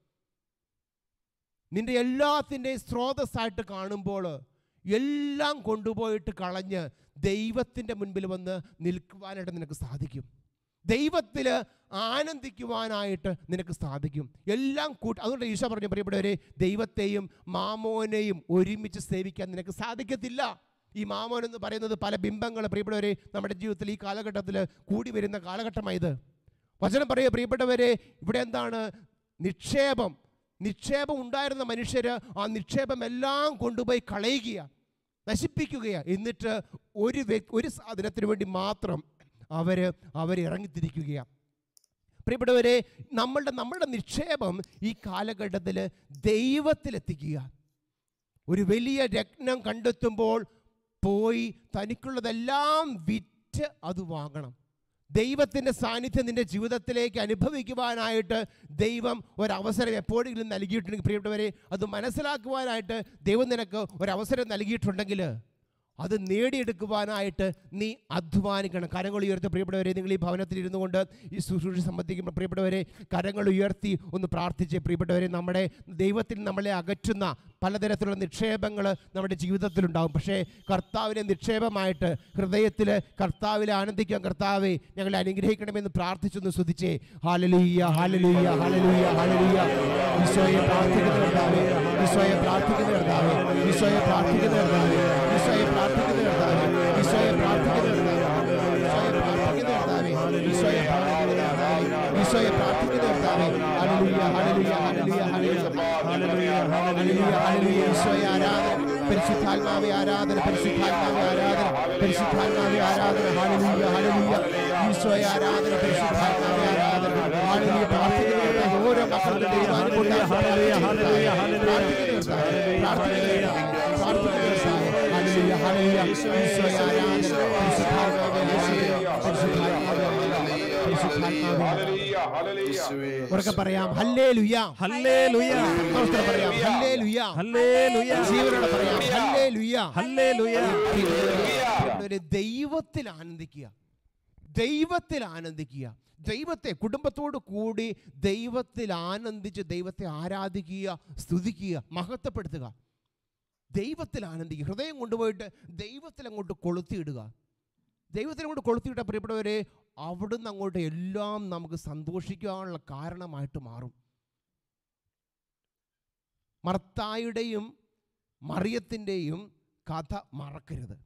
നിന്റെ എല്ലാത്തിൻ്റെയും സ്രോതസ്സായിട്ട് കാണുമ്പോൾ എല്ലാം കൊണ്ടുപോയിട്ട് കളഞ്ഞ് ദൈവത്തിൻ്റെ മുൻപിൽ വന്ന് നിൽക്കുവാനായിട്ട് നിനക്ക് സാധിക്കും ദൈവത്തിൽ ആനന്ദിക്കുവാനായിട്ട് നിനക്ക് സാധിക്കും എല്ലാം കൂട്ടി അതുകൊണ്ട് ഈശോ പറഞ്ഞു പ്രിയപ്പെട്ടവരെ ദൈവത്തെയും മാമോനെയും ഒരുമിച്ച് സേവിക്കാൻ നിനക്ക് സാധിക്കത്തില്ല ഈ മാമോൻ എന്ന് പറയുന്നത് പല ബിംബങ്ങൾ പ്രിയപ്പെട്ടവരെ നമ്മുടെ ജീവിതത്തിൽ ഈ കാലഘട്ടത്തിൽ കൂടി വരുന്ന കാലഘട്ടമായത് വചനം പറയുക പ്രിയപ്പെട്ടവരെ ഇവിടെ എന്താണ് നിക്ഷേപം നിക്ഷേപം ഉണ്ടായിരുന്ന മനുഷ്യർ ആ നിക്ഷേപം എല്ലാം കൊണ്ടുപോയി കളയുകയാണ് നശിപ്പിക്കുകയാണ് എന്നിട്ട് ഒരു വ്യക്തി ഒരു സാധനത്തിന് വേണ്ടി മാത്രം അവർ അവർ ഇറങ്ങിത്തിരിക്കുകയാണ് പ്രിയപ്പെട്ടവരെ നമ്മളുടെ നമ്മളുടെ നിക്ഷേപം ഈ കാലഘട്ടത്തിൽ ദൈവത്തിലെത്തിക്കുക ഒരു വലിയ രത്നം കണ്ടെത്തുമ്പോൾ പോയി തനിക്കുള്ളതെല്ലാം വിറ്റ് അത് വാങ്ങണം ദൈവത്തിൻ്റെ സാന്നിധ്യം നിൻ്റെ ജീവിതത്തിലേക്ക് അനുഭവിക്കുവാനായിട്ട് ദൈവം ഒരവസരം എപ്പോഴെങ്കിലും നൽകിയിട്ടുണ്ടെങ്കിൽ പ്രിയപ്പെട്ടവരെ അത് മനസ്സിലാക്കുവാനായിട്ട് ദൈവം നിനക്ക് ഒരവസരം നൽകിയിട്ടുണ്ടെങ്കിൽ അത് നേടിയെടുക്കുവാനായിട്ട് നീ അധ്വാനിക്കണം കരങ്ങൾ ഉയർത്തി പ്രിയപ്പെട്ടവരെ നിങ്ങൾ ഈ ഭവനത്തിൽ ഇരുന്നു കൊണ്ട് ഈ ശുശ്രൂഷ സംബന്ധിക്കുമ്പോൾ പ്രിയപ്പെട്ടവരെ കരങ്ങൾ ഉയർത്തി ഒന്ന് പ്രാർത്ഥിച്ച് പ്രിയപ്പെട്ടവരെ നമ്മുടെ ദൈവത്തിൽ നമ്മളെ അകറ്റുന്ന പലതരത്തിലുള്ള നിക്ഷേപങ്ങൾ നമ്മുടെ ജീവിതത്തിലുണ്ടാകും പക്ഷേ കർത്താവിനെ നിക്ഷേപമായിട്ട് ഹൃദയത്തിൽ കർത്താവിൽ ആനന്ദിക്കാൻ കർത്താവെ ഞങ്ങളെ അനുഗ്രഹിക്കണമെന്ന് പ്രാർത്ഥിച്ചൊന്ന് സ്തുതിച്ചേ ഹാലലുയ്യ ഹാലലുയ്യ ഹാലലുയ്യ ഹാലലുയ്യ ഈശോയെ പ്രാർത്ഥിക്കുന്ന കർത്താവേ ഈശോയെ പ്രാർത്ഥിക്കുന്ന കർത്താവേ ഈശോയെ പ്രാർത്ഥിക്കുന്ന കർത്താവേ ഈശോയെ പ്രാർത്ഥിക്കുന്ന കർത്താവേ ഈശോയെ പ്രാർത്ഥിക്കുന്ന കർത്താവേ ഈശോയെ പ്രാർത്ഥിക്കുന്ന കർത്താവേ ഈശോയെ പ്രാർത്ഥിക്കുന്ന കർത്താവേ hallelujah hallelujah hallelujah hallelujah hallelujah hallelujah ഈശോയെ ആരാധന പരിശുദ്ധാത്മാവേ ആരാധന പരിശുദ്ധാത്മാവേ ആരാധന പരിശുദ്ധാത്മാവേ ആരാധന ഹല്ലേലൂയ ഹല്ലേലൂയ ഈശോയെ ആരാധന പരിശുദ്ധാത്മാവേ ആരാധന ഹല്ലേലൂയ പ്രാർത്ഥിക്കുന്ന ഓരോ മക്കളുടെ ദൈവാനുഭവം ഹല്ലേലൂയ ഹല്ലേലൂയ ഹല്ലേലൂയ പ്രാർത്ഥിക്കുക. പ്രാർത്ഥിക്കുക. Hallelujah, hallelujah. ഈശോയെ ആരാധന. പരിശുദ്ധാത്മാവേ ആരാധന. പരിശുദ്ധാത്മാവേ ആരാധന. പരിശുദ്ധാത്മാവേ ആരാധന. ഉറക്കെ പറയാം ഹല്ലേലൂയ ഹല്ലേലൂയ സന്തോഷത്തോടെ പറയാം ഹല്ലേലൂയ ഹല്ലേലൂയ ജീവനോടെ പറയാം ഹല്ലേലൂയ ഹല്ലേലൂയ പ്രിയപ്പെട്ടവരെ, ദൈവത്തിൽ ആനന്ദിക്കുക ദൈവത്തിൽ ആനന്ദിക്കുക ദൈവത്തെ കുടുംബത്തോട് കൂടി ദൈവത്തിൽ ആനന്ദിച്ച് ദൈവത്തെ ആരാധിക്കുക സ്തുതിക്കുക മഹത്വപ്പെടുത്തുക ദൈവത്തിൽ ആനന്ദിക്കുക ഹൃദയം കൊണ്ടുപോയിട്ട് ദൈവത്തിൽ അങ്ങോട്ട് കൊളുത്തിയിടുക ദൈവത്തിൽ അങ്ങോട്ട് കൊളുത്തിയിട്ട പ്രിയപ്പെട്ടവരെ അവിടുന്ന് അങ്ങോട്ട് എല്ലാം നമുക്ക് സന്തോഷിക്കാനുള്ള കാരണമായിട്ട് മാറും മർത്തായുടെയും മറിയത്തിൻ്റെയും കഥ മറക്കരുത്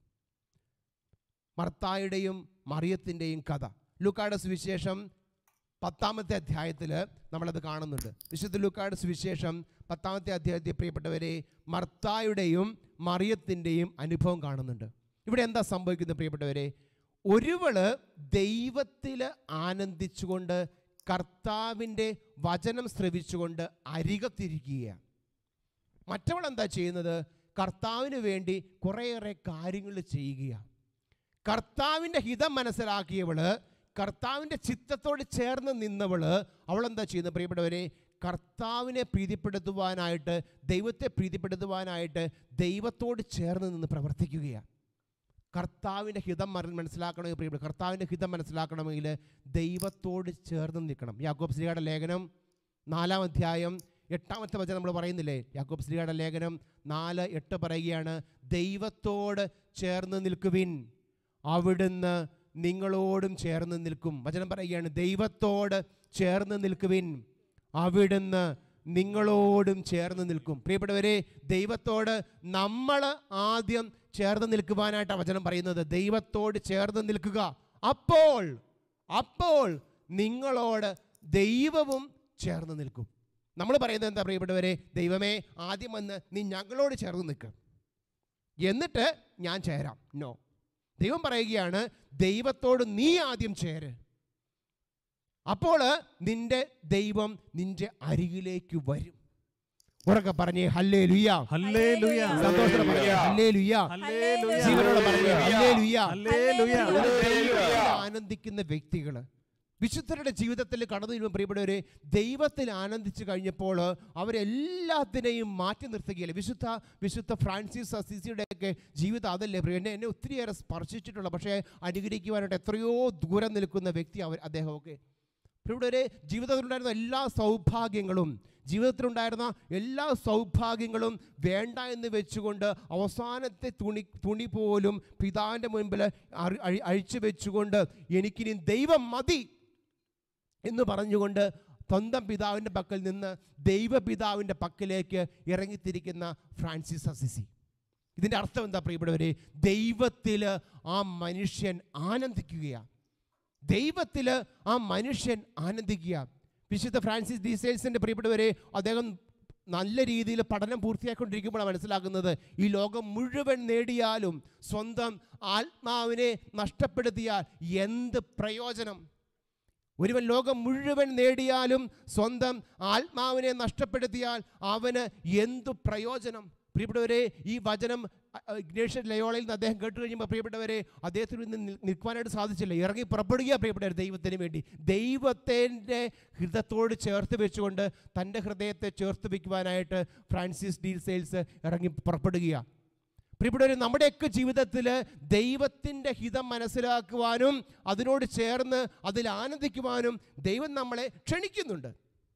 മർത്തായുടെയും മറിയത്തിൻ്റെയും കഥ ലൂക്കായുടെ സുവിശേഷം പത്താമത്തെ അധ്യായത്തിൽ നമ്മളത് കാണുന്നുണ്ട് വിശുദ്ധ ലൂക്കായുടെ സുവിശേഷം പത്താമത്തെ അധ്യായത്തിൽ പ്രിയപ്പെട്ടവരെ മർത്തായുടെയും മറിയത്തിൻ്റെയും അനുഭവം കാണുന്നുണ്ട് ഇവിടെ എന്താ സംഭവിക്കുന്നത് പ്രിയപ്പെട്ടവരെ ഒരുവള് ദൈവത്തിൽ ആനന്ദിച്ചുകൊണ്ട് കർത്താവിൻ്റെ വചനം ശ്രവിച്ചുകൊണ്ട് അരികത്തിരിക്കുകയാണ് മറ്റവൾ എന്താ ചെയ്യുന്നത് കർത്താവിന് വേണ്ടി കുറേയേറെ കാര്യങ്ങൾ ചെയ്യുകയാണ് കർത്താവിൻ്റെ ഹിതം മനസ്സിലാക്കിയവള് കർത്താവിൻ്റെ ചിത്തത്തോട് ചേർന്ന് നിന്നവള് അവളെന്താ ചെയ്യുന്നത് പ്രിയപ്പെട്ടവരെ കർത്താവിനെ പ്രീതിപ്പെടുത്തുവാനായിട്ട് ദൈവത്തെ പ്രീതിപ്പെടുത്തുവാനായിട്ട് ദൈവത്തോട് ചേർന്ന് നിന്ന് പ്രവർത്തിക്കുകയാണ് കർത്താവിൻ്റെ ഹിതം മന- മനസ്സിലാക്കണമെങ്കിൽ പ്രിയപ്പെട്ട കർത്താവിൻ്റെ ഹിതം മനസ്സിലാക്കണമെങ്കിൽ ദൈവത്തോട് ചേർന്ന് നിൽക്കണം യാക്കോബ് ശ്രീയുടെ ലേഖനം നാലാം അധ്യായം എട്ടാമത്തെ വചനം നമ്മൾ പറയുന്നില്ലേ യാക്കോബ് ശ്രീയുടെ ലേഖനം നാല് എട്ട് പറയുകയാണ് ദൈവത്തോട് ചേർന്ന് നിൽക്കുവിൻ അവിടുന്ന് നിങ്ങളോടും ചേർന്ന് നിൽക്കും വചനം പറയുകയാണ് ദൈവത്തോട് ചേർന്ന് നിൽക്കുവിൻ അവിടുന്ന് നിങ്ങളോടും ചേർന്ന് നിൽക്കും പ്രിയപ്പെട്ടവരെ ദൈവത്തോട് നമ്മൾ ആദ്യം ചേർന്ന് നിൽക്കുവാനായിട്ടാണ് വചനം പറയുന്നത് ദൈവത്തോട് ചേർന്ന് നിൽക്കുക അപ്പോൾ അപ്പോൾ നിങ്ങളോട് ദൈവവും ചേർന്ന് നിൽക്കും നമ്മൾ പറയുന്നത് എന്താ പ്രിയപ്പെട്ടവരെ ദൈവമേ ആദ്യം വന്ന് നീ ഞങ്ങളോട് ചേർന്ന് നിൽക്കുക എന്നിട്ട് ഞാൻ ചേരാം നോ ദൈവം പറയുകയാണ് ദൈവത്തോട് നീ ആദ്യം ചേര് അപ്പോൾ നിന്റെ ദൈവം നിന്റെ അരികിലേക്ക് വരും ഉറക്കെ പറഞ്ഞേ ഹല്ലേ ലുയ്യ ഹല്ലേലൂയ സന്തോഷത്തോടെ പറഞ്ഞേ ഹല്ലേ ലുയ്യ ഹല്ലേലൂയ ജീവനോടെ പറഞ്ഞേ ഹല്ലേ ലുയ്യ ഹല്ലേലൂയ ദൈവത്തിൽ ആനന്ദിക്കുന്ന വ്യക്തികള് വിശുദ്ധരുടെ ജീവിതത്തിൽ കടന്നു വരുമ്പോൾ പ്രിയപ്പെട്ടവരെ ദൈവത്തിൽ ആനന്ദിച്ചു കഴിഞ്ഞപ്പോൾ അവരെല്ലാത്തിനെയും മാറ്റി നിർത്തുകയില്ല വിശുദ്ധ വിശുദ്ധ ഫ്രാൻസിസ് അസീസിയുടെയൊക്കെ ജീവിതം അതല്ലേ പ്രിയ എന്നെ എന്നെ ഒത്തിരിയേറെ സ്പർശിച്ചിട്ടുള്ള പക്ഷേ അനുഗ്രഹിക്കുവാനായിട്ട് എത്രയോ ദൂരം നിൽക്കുന്ന വ്യക്തി അവർ അദ്ദേഹമൊക്കെ പ്രിയപ്പെട്ടവരെ ജീവിതത്തിലുണ്ടായിരുന്ന എല്ലാ സൗഭാഗ്യങ്ങളും ജീവിതത്തിലുണ്ടായിരുന്ന എല്ലാ സൗഭാഗ്യങ്ങളും വേണ്ട എന്ന് വെച്ചുകൊണ്ട് അവസാനത്തെ തുണി തുണി പോലും പിതാവിൻ്റെ മുൻപിൽ അറി- അഴി- അഴിച്ചു വെച്ചുകൊണ്ട് എനിക്കിനി ദൈവം മതി എന്ന് പറഞ്ഞുകൊണ്ട് സ്വന്തം പിതാവിൻ്റെ പക്കൽ നിന്ന് ദൈവപിതാവിൻ്റെ പക്കലേക്ക് ഇറങ്ങിത്തിരിക്കുന്ന ഫ്രാൻസിസ് അസിസി ഇതിൻ്റെ അർത്ഥം എന്താ പ്രിയപ്പെട്ടവരെ ദൈവത്തിൽ ആ മനുഷ്യൻ ആനന്ദിക്കുകയാണ് ദൈവത്തിൽ ആ മനുഷ്യൻ ആനന്ദിക്കുക വിശുദ്ധ ഫ്രാൻസിസ് ഡീസേൽസിൻ്റെ പ്രിയപ്പെട്ടവരെ അദ്ദേഹം നല്ല രീതിയിൽ പഠനം പൂർത്തിയാക്കിക്കൊണ്ടിരിക്കുമ്പോഴാണ് മനസ്സിലാക്കുന്നത് ഈ ലോകം മുഴുവൻ നേടിയാലും സ്വന്തം ആത്മാവിനെ നഷ്ടപ്പെടുത്തിയാൽ എന്ത് പ്രയോജനം ഒരുവൻ ലോകം മുഴുവൻ നേടിയാലും സ്വന്തം ആത്മാവിനെ നഷ്ടപ്പെടുത്തിയാൽ അവന് എന്തു പ്രയോജനം പ്രിയപ്പെട്ടവരെ ഈ വചനം അ- അ, ഇഗ്നേഷ്യൻ ലയോളയിൽ നിന്ന് അദ്ദേഹം കേട്ട് കഴിയുമ്പോൾ പ്രിയപ്പെട്ടവരെ അദ്ദേഹത്തിന് ഇന്ന് നിൽ- നിൽക്കുവാനായിട്ട് സാധിച്ചില്ല ഇറങ്ങി പുറപ്പെടുക പ്രിയപ്പെട്ടവർ ദൈവത്തിന് വേണ്ടി ദൈവത്തിൻ്റെ ഹൃദയത്തോട് ചേർത്ത് വെച്ചുകൊണ്ട് തൻ്റെ ഹൃദയത്തെ ചേർത്ത് വയ്ക്കുവാനായിട്ട് ഫ്രാൻസിസ് ഡീൽ സെയിൽസ് ഇറങ്ങി പുറപ്പെടുകയാണ് പ്രിയപ്പെട്ടവരെ നമ്മുടെയൊക്കെ ജീവിതത്തിൽ ദൈവത്തിൻ്റെ ഹിതം മനസ്സിലാക്കുവാനും അതിനോട് ചേർന്ന് അതിൽ ആനന്ദിക്കുവാനും ദൈവം നമ്മളെ ക്ഷണിക്കുന്നുണ്ട്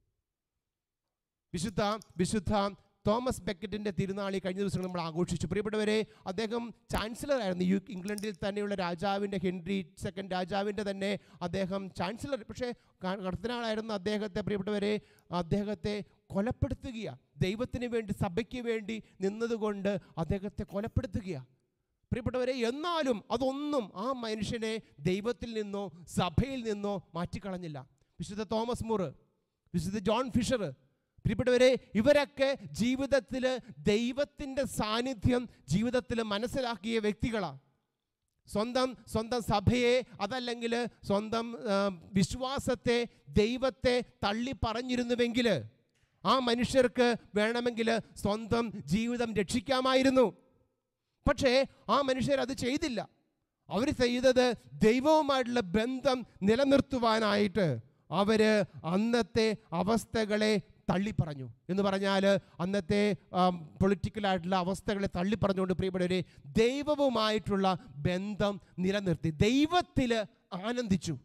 വിശുദ്ധ വിശുദ്ധ തോമസ് ബെക്കറ്റിൻ്റെ തിരുനാളി കഴിഞ്ഞ ദിവസം നമ്മൾ ആഘോഷിച്ചു പ്രിയപ്പെട്ടവരെ അദ്ദേഹം ചാൻസലർ ആയിരുന്നു യു ഇംഗ്ലണ്ടിൽ തന്നെയുള്ള രാജാവിൻ്റെ ഹെൻറി സെക്കൻഡ് രാജാവിൻ്റെ തന്നെ അദ്ദേഹം ചാൻസലർ പക്ഷേ ക- കർത്തനാളായിരുന്ന അദ്ദേഹത്തെ പ്രിയപ്പെട്ടവരെ അദ്ദേഹത്തെ കൊലപ്പെടുത്തുകയാണ് ദൈവത്തിന് വേണ്ടി സഭയ്ക്ക് വേണ്ടി നിന്നതുകൊണ്ട് അദ്ദേഹത്തെ കൊലപ്പെടുത്തുകയാണ് പ്രിയപ്പെട്ടവരെ എന്നാലും അതൊന്നും ആ മനുഷ്യനെ ദൈവത്തിൽ നിന്നോ സഭയിൽ നിന്നോ മാറ്റിക്കളഞ്ഞില്ല വിശുദ്ധ തോമസ് മുറ് വിശുദ്ധ ജോൺ ഫിഷർ പ്രിയപ്പെട്ടവരെ ഇവരൊക്കെ ജീവിതത്തിൽ ദൈവത്തിൻ്റെ സാന്നിധ്യം ജീവിതത്തിൽ മനസ്സിലാക്കിയ വ്യക്തികളാണ് സ്വന്തം സ്വന്തം സഭയെ അതല്ലെങ്കിൽ സ്വന്തം ആ, വിശ്വാസത്തെ ദൈവത്തെ തള്ളി പറഞ്ഞിരുന്നുവെങ്കിൽ ആ മനുഷ്യർക്ക് വേണമെങ്കിൽ സ്വന്തം ജീവിതം രക്ഷിക്കാമായിരുന്നു പക്ഷേ ആ മനുഷ്യർ അത് ചെയ്തില്ല അവർ ചെയ്തത് ദൈവവുമായിട്ടുള്ള ബന്ധം നിലനിർത്തുവാനായിട്ട് അവര് അന്നത്തെ അവസ്ഥകളെ തള്ളിപ്പറഞ്ഞു എന്ന് പറഞ്ഞാൽ അന്നത്തെ പൊളിറ്റിക്കലായിട്ടുള്ള അവസ്ഥകളെ തള്ളിപ്പറഞ്ഞുകൊണ്ട് പ്രിയപ്പെട്ടവരെ ദൈവവുമായിട്ടുള്ള ബന്ധം നിലനിർത്തി ദൈവത്തിൽ ആനന്ദിച്ചു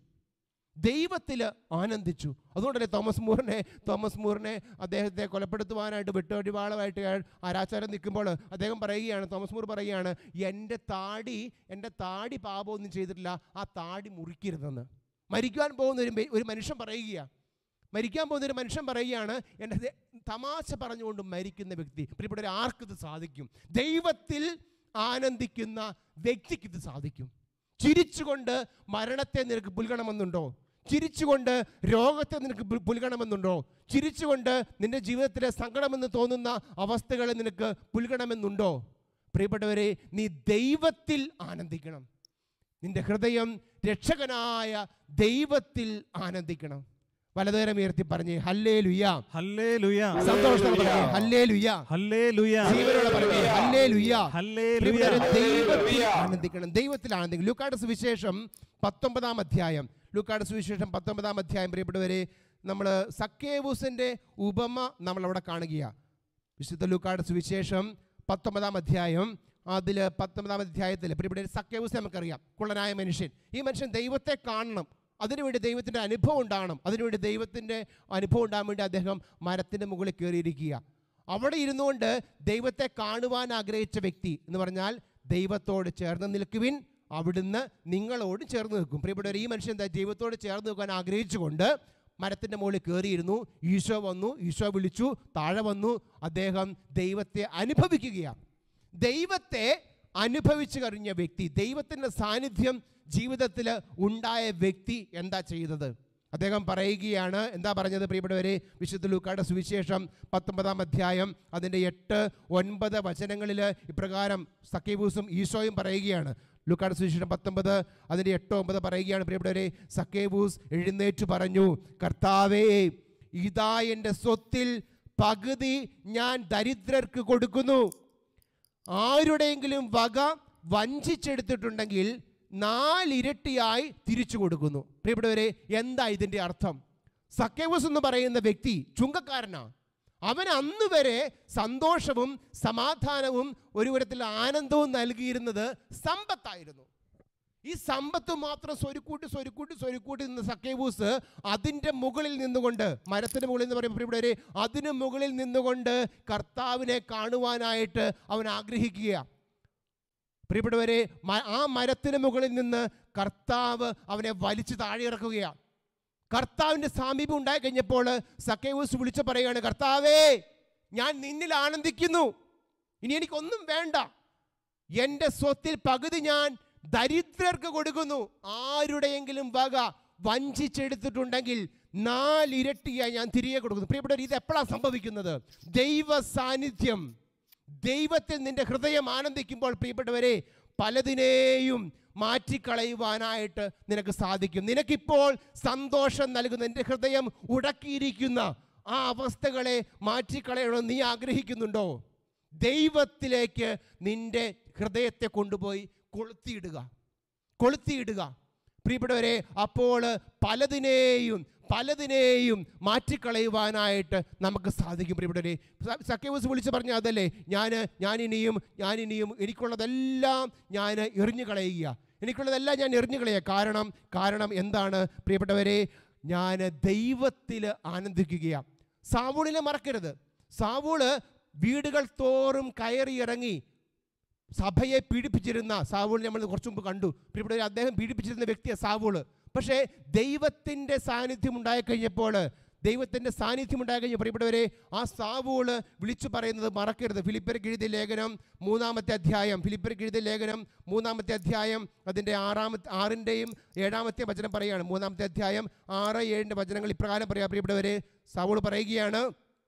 ദൈവത്തിൽ ആനന്ദിച്ചു അതുകൊണ്ടല്ലേ തോമസ് മൂറിനെ തോമസ് മൂറിനെ അദ്ദേഹത്തെ കൊലപ്പെടുത്തുവാനായിട്ട് വെട്ടൊടിവാളമായിട്ട് അയാൾ ആരാച്ചാരം നിൽക്കുമ്പോൾ അദ്ദേഹം പറയുകയാണ് തോമസ് മൂർ പറയുകയാണ് എൻ്റെ താടി എൻ്റെ താടി പാപമൊന്നും ചെയ്തിട്ടില്ല ആ താടി മുറിക്കരുതെന്ന് മരിക്കുവാൻ പോകുന്ന ഒരു മെ- ഒരു മനുഷ്യൻ പറയുകയാണ് മരിക്കാൻ പോകുന്ന ഒരു മനുഷ്യൻ പറയുകയാണ് എൻ്റെ ദേ- തമാശ പറഞ്ഞുകൊണ്ട് മരിക്കുന്ന വ്യക്തി പ്രിയപ്പെട്ട ആർക്കിത് സാധിക്കും ദൈവത്തിൽ ആനന്ദിക്കുന്ന വ്യക്തിക്ക് ഇത് സാധിക്കും ചിരിച്ചുകൊണ്ട് മരണത്തെ നിനക്ക് പുൽകണമെന്നുണ്ടോ ചിരിച്ചുകൊണ്ട് രോഗത്തെ നിനക്ക് പുൽ- പുൽകണമെന്നുണ്ടോ ചിരിച്ചുകൊണ്ട് നിന്റെ ജീവിതത്തിലെ സങ്കടമെന്ന് തോന്നുന്ന അവസ്ഥകളെ നിനക്ക് പുൽകണമെന്നുണ്ടോ പ്രിയപ്പെട്ടവരെ നീ ദൈവത്തിൽ ആനന്ദിക്കണം നിന്റെ ഹൃദയം രക്ഷകനായ ദൈവത്തിൽ ആനന്ദിക്കണം വലതുകരം ഉയർത്തി പറഞ്ഞേ ഹല്ലേ ലുയ്യ ഹല്ലേലൂയ സന്തോഷത്തോടെ പറഞ്ഞേ ഹല്ലേ ലുയ്യ ഹല്ലേലൂയ ജീവനോടെ പറഞ്ഞേ ഹല്ലേ ലുയ്യ ഹല്ലേലൂയ പ്രിയപ്പെട്ടവരെ, ദൈവത്തിൽ ആനന്ദിക്കണം ദൈവത്തിൽ ആനന്ദിക്കണം ലൂക്കാട് സുവിശേഷം പത്തൊമ്പതാം അധ്യായം ലൂക്കാട് സുവിശേഷം പത്തൊമ്പതാം അധ്യായം പ്രിയപ്പെട്ടവരെ നമ്മൾ സക്കേവൂസിൻ്റെ ഉപമ നമ്മളവിടെ കാണുകയാണ് വിശുദ്ധ ലൂക്കാട് സുവിശേഷം പത്തൊമ്പതാം അധ്യായം അതിൽ പത്തൊമ്പതാം അധ്യായത്തിൽ പ്രിയപ്പെട്ട സക്കേവൂസ് നമുക്കറിയാം കുള്ളനായ മനുഷ്യൻ ഈ മനുഷ്യൻ ദൈവത്തെ കാണണം അതിനുവേണ്ടി ദൈവത്തിൻ്റെ അനുഭവം ഉണ്ടാകണം അതിനുവേണ്ടി ദൈവത്തിൻ്റെ അനുഭവം ഉണ്ടാകാൻ വേണ്ടി അദ്ദേഹം മരത്തിൻ്റെ മുകളിൽ കയറിയിരിക്കുക അവിടെ ഇരുന്നുകൊണ്ട് ദൈവത്തെ കാണുവാൻ ആഗ്രഹിച്ച വ്യക്തി എന്ന് പറഞ്ഞാൽ ദൈവത്തോട് ചേർന്ന് നിൽക്കുവിൻ അവിടുന്ന് നിങ്ങളോട് ചേർന്ന് നിൽക്കും പ്രിയപ്പെട്ടവർ ഈ മനുഷ്യൻ എന്താ ദൈവത്തോട് ചേർന്ന് നിൽക്കാൻ ആഗ്രഹിച്ചുകൊണ്ട് മരത്തിൻ്റെ മുകളിൽ കയറിയിരുന്നു ഈശോ വന്നു ഈശോ വിളിച്ചു താഴെ വന്നു അദ്ദേഹം ദൈവത്തെ അനുഭവിക്കുകയാണ് ദൈവത്തെ അനുഭവിച്ചു കഴിഞ്ഞ വ്യക്തി ദൈവത്തിൻ്റെ സാന്നിധ്യം ജീവിതത്തിൽ ഉണ്ടായ വ്യക്തി എന്താ ചെയ്തത് അദ്ദേഹം പറയുകയാണ് എന്താ പറഞ്ഞത് പ്രിയപ്പെട്ടവരെ വിശുദ്ധ ലൂക്കായുടെ സുവിശേഷം പത്തൊമ്പതാം അധ്യായം അതിൻ്റെ എട്ട് ഒൻപത് വചനങ്ങളിൽ ഇപ്രകാരം സക്കേബൂസും ഈശോയും പറയുകയാണ് ലൂക്കാട് സുവിശേഷം പത്തൊമ്പത് അതിൻ്റെ എട്ട് ഒമ്പത് പറയുകയാണ് പ്രിയപ്പെട്ടവരെ സക്കേബൂസ് എഴുന്നേറ്റ് പറഞ്ഞു കർത്താവേ ഇതാ എൻ്റെ സ്വത്തിൽ പകുതി ഞാൻ ദരിദ്രർക്ക് കൊടുക്കുന്നു ആരുടെയെങ്കിലും വക വഞ്ചിച്ചെടുത്തിട്ടുണ്ടെങ്കിൽ നാലിരട്ടിയായി തിരിച്ചു കൊടുക്കുന്നു പ്രിയപ്പെട്ടവരെ എന്താ ഇതിൻ്റെ അർത്ഥം സക്കേവസ് എന്ന് പറയുന്ന വ്യക്തി ചുങ്കക്കാരനാ അവൻ അന്ന് വരെ സന്തോഷവും സമാധാനവും ഒരു വിധത്തിൽ ആനന്ദവും നൽകിയിരുന്നത് സമ്പത്തായിരുന്നു ഈ സമ്പത്ത് മാത്രം സ്വരുക്കൂട്ടി സ്വരുക്കൂട്ടി സ്വരുക്കൂട്ടി നിന്ന സക്കേബൂസ് അതിൻ്റെ മുകളിൽ നിന്നുകൊണ്ട് മരത്തിന് മുകളിൽ എന്ന് പറയുമ്പോൾ ഇവിടെ അതിന് മുകളിൽ നിന്നുകൊണ്ട് കർത്താവിനെ കാണുവാനായിട്ട് അവൻ ആഗ്രഹിക്കുക പ്രിയപ്പെട്ടവരെ മ- ആ മരത്തിന് മുകളിൽ നിന്ന് കർത്താവ് അവനെ വലിച്ചു താഴെ ഇറക്കുകയാണ് കർത്താവിൻ്റെ സാമീപ്യം ഉണ്ടായി കഴിഞ്ഞപ്പോൾ സക്കേവൂസ് വിളിച്ചു പറയുകയാണ് കർത്താവേ ഞാൻ നിന്നിൽ ആനന്ദിക്കുന്നു ഇനി എനിക്കൊന്നും വേണ്ട എൻ്റെ സ്വത്തിൽ പകുതി ഞാൻ ദരിദ്രർക്ക് കൊടുക്കുന്നു ആരുടെയെങ്കിലും വക വഞ്ചിച്ചെടുത്തിട്ടുണ്ടെങ്കിൽ നാലിരട്ടിയായി ഞാൻ തിരികെ കൊടുക്കുന്നു പ്രിയപ്പെട്ടവർ ഇത് എപ്പോഴാണ് സംഭവിക്കുന്നത് ദൈവ സാന്നിധ്യം ദൈവത്തിൽ നിന്റെ ഹൃദയം ആനന്ദിക്കുമ്പോൾ പ്രിയപ്പെട്ടവരെ പലതിനെയും മാറ്റിക്കളയുവാനായിട്ട് നിനക്ക് സാധിക്കും നിനക്കിപ്പോൾ സന്തോഷം നൽകുന്ന നിന്റെ ഹൃദയം ഉടക്കിയിരിക്കുന്ന ആ അവസ്ഥകളെ മാറ്റിക്കളയണമെന്ന് നീ ആഗ്രഹിക്കുന്നുണ്ടോ ദൈവത്തിലേക്ക് നിന്റെ ഹൃദയത്തെ കൊണ്ടുപോയി കൊളുത്തിയിടുക കൊളുത്തിയിടുക പ്രിയപ്പെട്ടവരെ അപ്പോൾ പലതിനെയും പലതിനെയും മാറ്റിക്കളയുവാനായിട്ട് നമുക്ക് സാധിക്കും പ്രിയപ്പെട്ടവരെ സ- സക്കേവസ് വിളിച്ച് പറഞ്ഞ അതല്ലേ ഞാൻ ഞാനിനിയും ഞാനിനിയും എനിക്കുള്ളതെല്ലാം ഞാൻ എറിഞ്ഞു കളയുക എനിക്കുള്ളതെല്ലാം ഞാൻ എറിഞ്ഞു കളയുക കാരണം കാരണം എന്താണ് പ്രിയപ്പെട്ടവരെ ഞാൻ ദൈവത്തിൽ ആനന്ദിക്കുകയാണ് സാവൂളിനെ മറക്കരുത് സാവൂള് വീടുകൾ തോറും കയറി ഇറങ്ങി സഭയെ പീഡിപ്പിച്ചിരുന്ന സാവൂൾ നമ്മൾ കുറച്ച് മുമ്പ് കണ്ടു പ്രിയപ്പെട്ടവരെ അദ്ദേഹം പീഡിപ്പിച്ചിരുന്ന വ്യക്തിയാണ് സാവൂള് പക്ഷേ ദൈവത്തിൻ്റെ സാന്നിധ്യം ഉണ്ടായി കഴിഞ്ഞപ്പോൾ ദൈവത്തിൻ്റെ സാന്നിധ്യം ഉണ്ടായി കഴിഞ്ഞ പ്രിയപ്പെട്ടവരെ ആ സാവൂള് വിളിച്ചു പറയുന്നത് മറക്കരുത് ഫിലിപ്പർക്ക് എഴുതിയ ലേഖനം മൂന്നാമത്തെ അധ്യായം ഫിലിപ്പർക്ക് എഴുതിയ ലേഖനം മൂന്നാമത്തെ അധ്യായം അതിൻ്റെ ആറാമത്തെ ആറിൻ്റെയും ഏഴാമത്തെ വചനം പറയുകയാണ് മൂന്നാമത്തെ അധ്യായം ആറ് ഏഴിൻ്റെ വചനങ്ങൾ ഇപ്രകാരം പറയാം പ്രിയപ്പെട്ടവരെ സാവൂൾ പറയുകയാണ്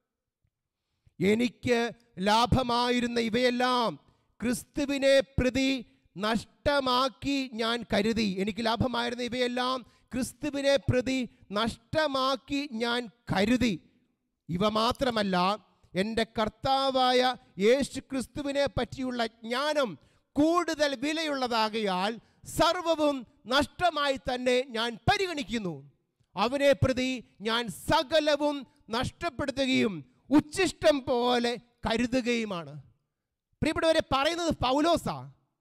എനിക്ക് ലാഭമായിരുന്ന ഇവയെല്ലാം ക്രിസ്തുവിനെ പ്രതി നഷ്ടമാക്കി ഞാൻ കരുതി എനിക്ക് ലാഭമായിരുന്ന ഇവയെല്ലാം ക്രിസ്തുവിനെ പ്രതി നഷ്ടമാക്കി ഞാൻ കരുതി ഇവ മാത്രമല്ല എൻ്റെ കർത്താവായ യേശു ക്രിസ്തുവിനെ പറ്റിയുള്ള ജ്ഞാനം കൂടുതൽ വിലയുള്ളതാകയാൽ സർവവും നഷ്ടമായി തന്നെ ഞാൻ പരിഗണിക്കുന്നു അവനെ പ്രതി ഞാൻ സകലവും നഷ്ടപ്പെടുത്തുകയും ഉച്ഛിഷ്ടം പോലെ കരുതുകയുമാണ് പ്രിയപ്പെട്ടവരെ പറയുന്നത് പൗലോസാ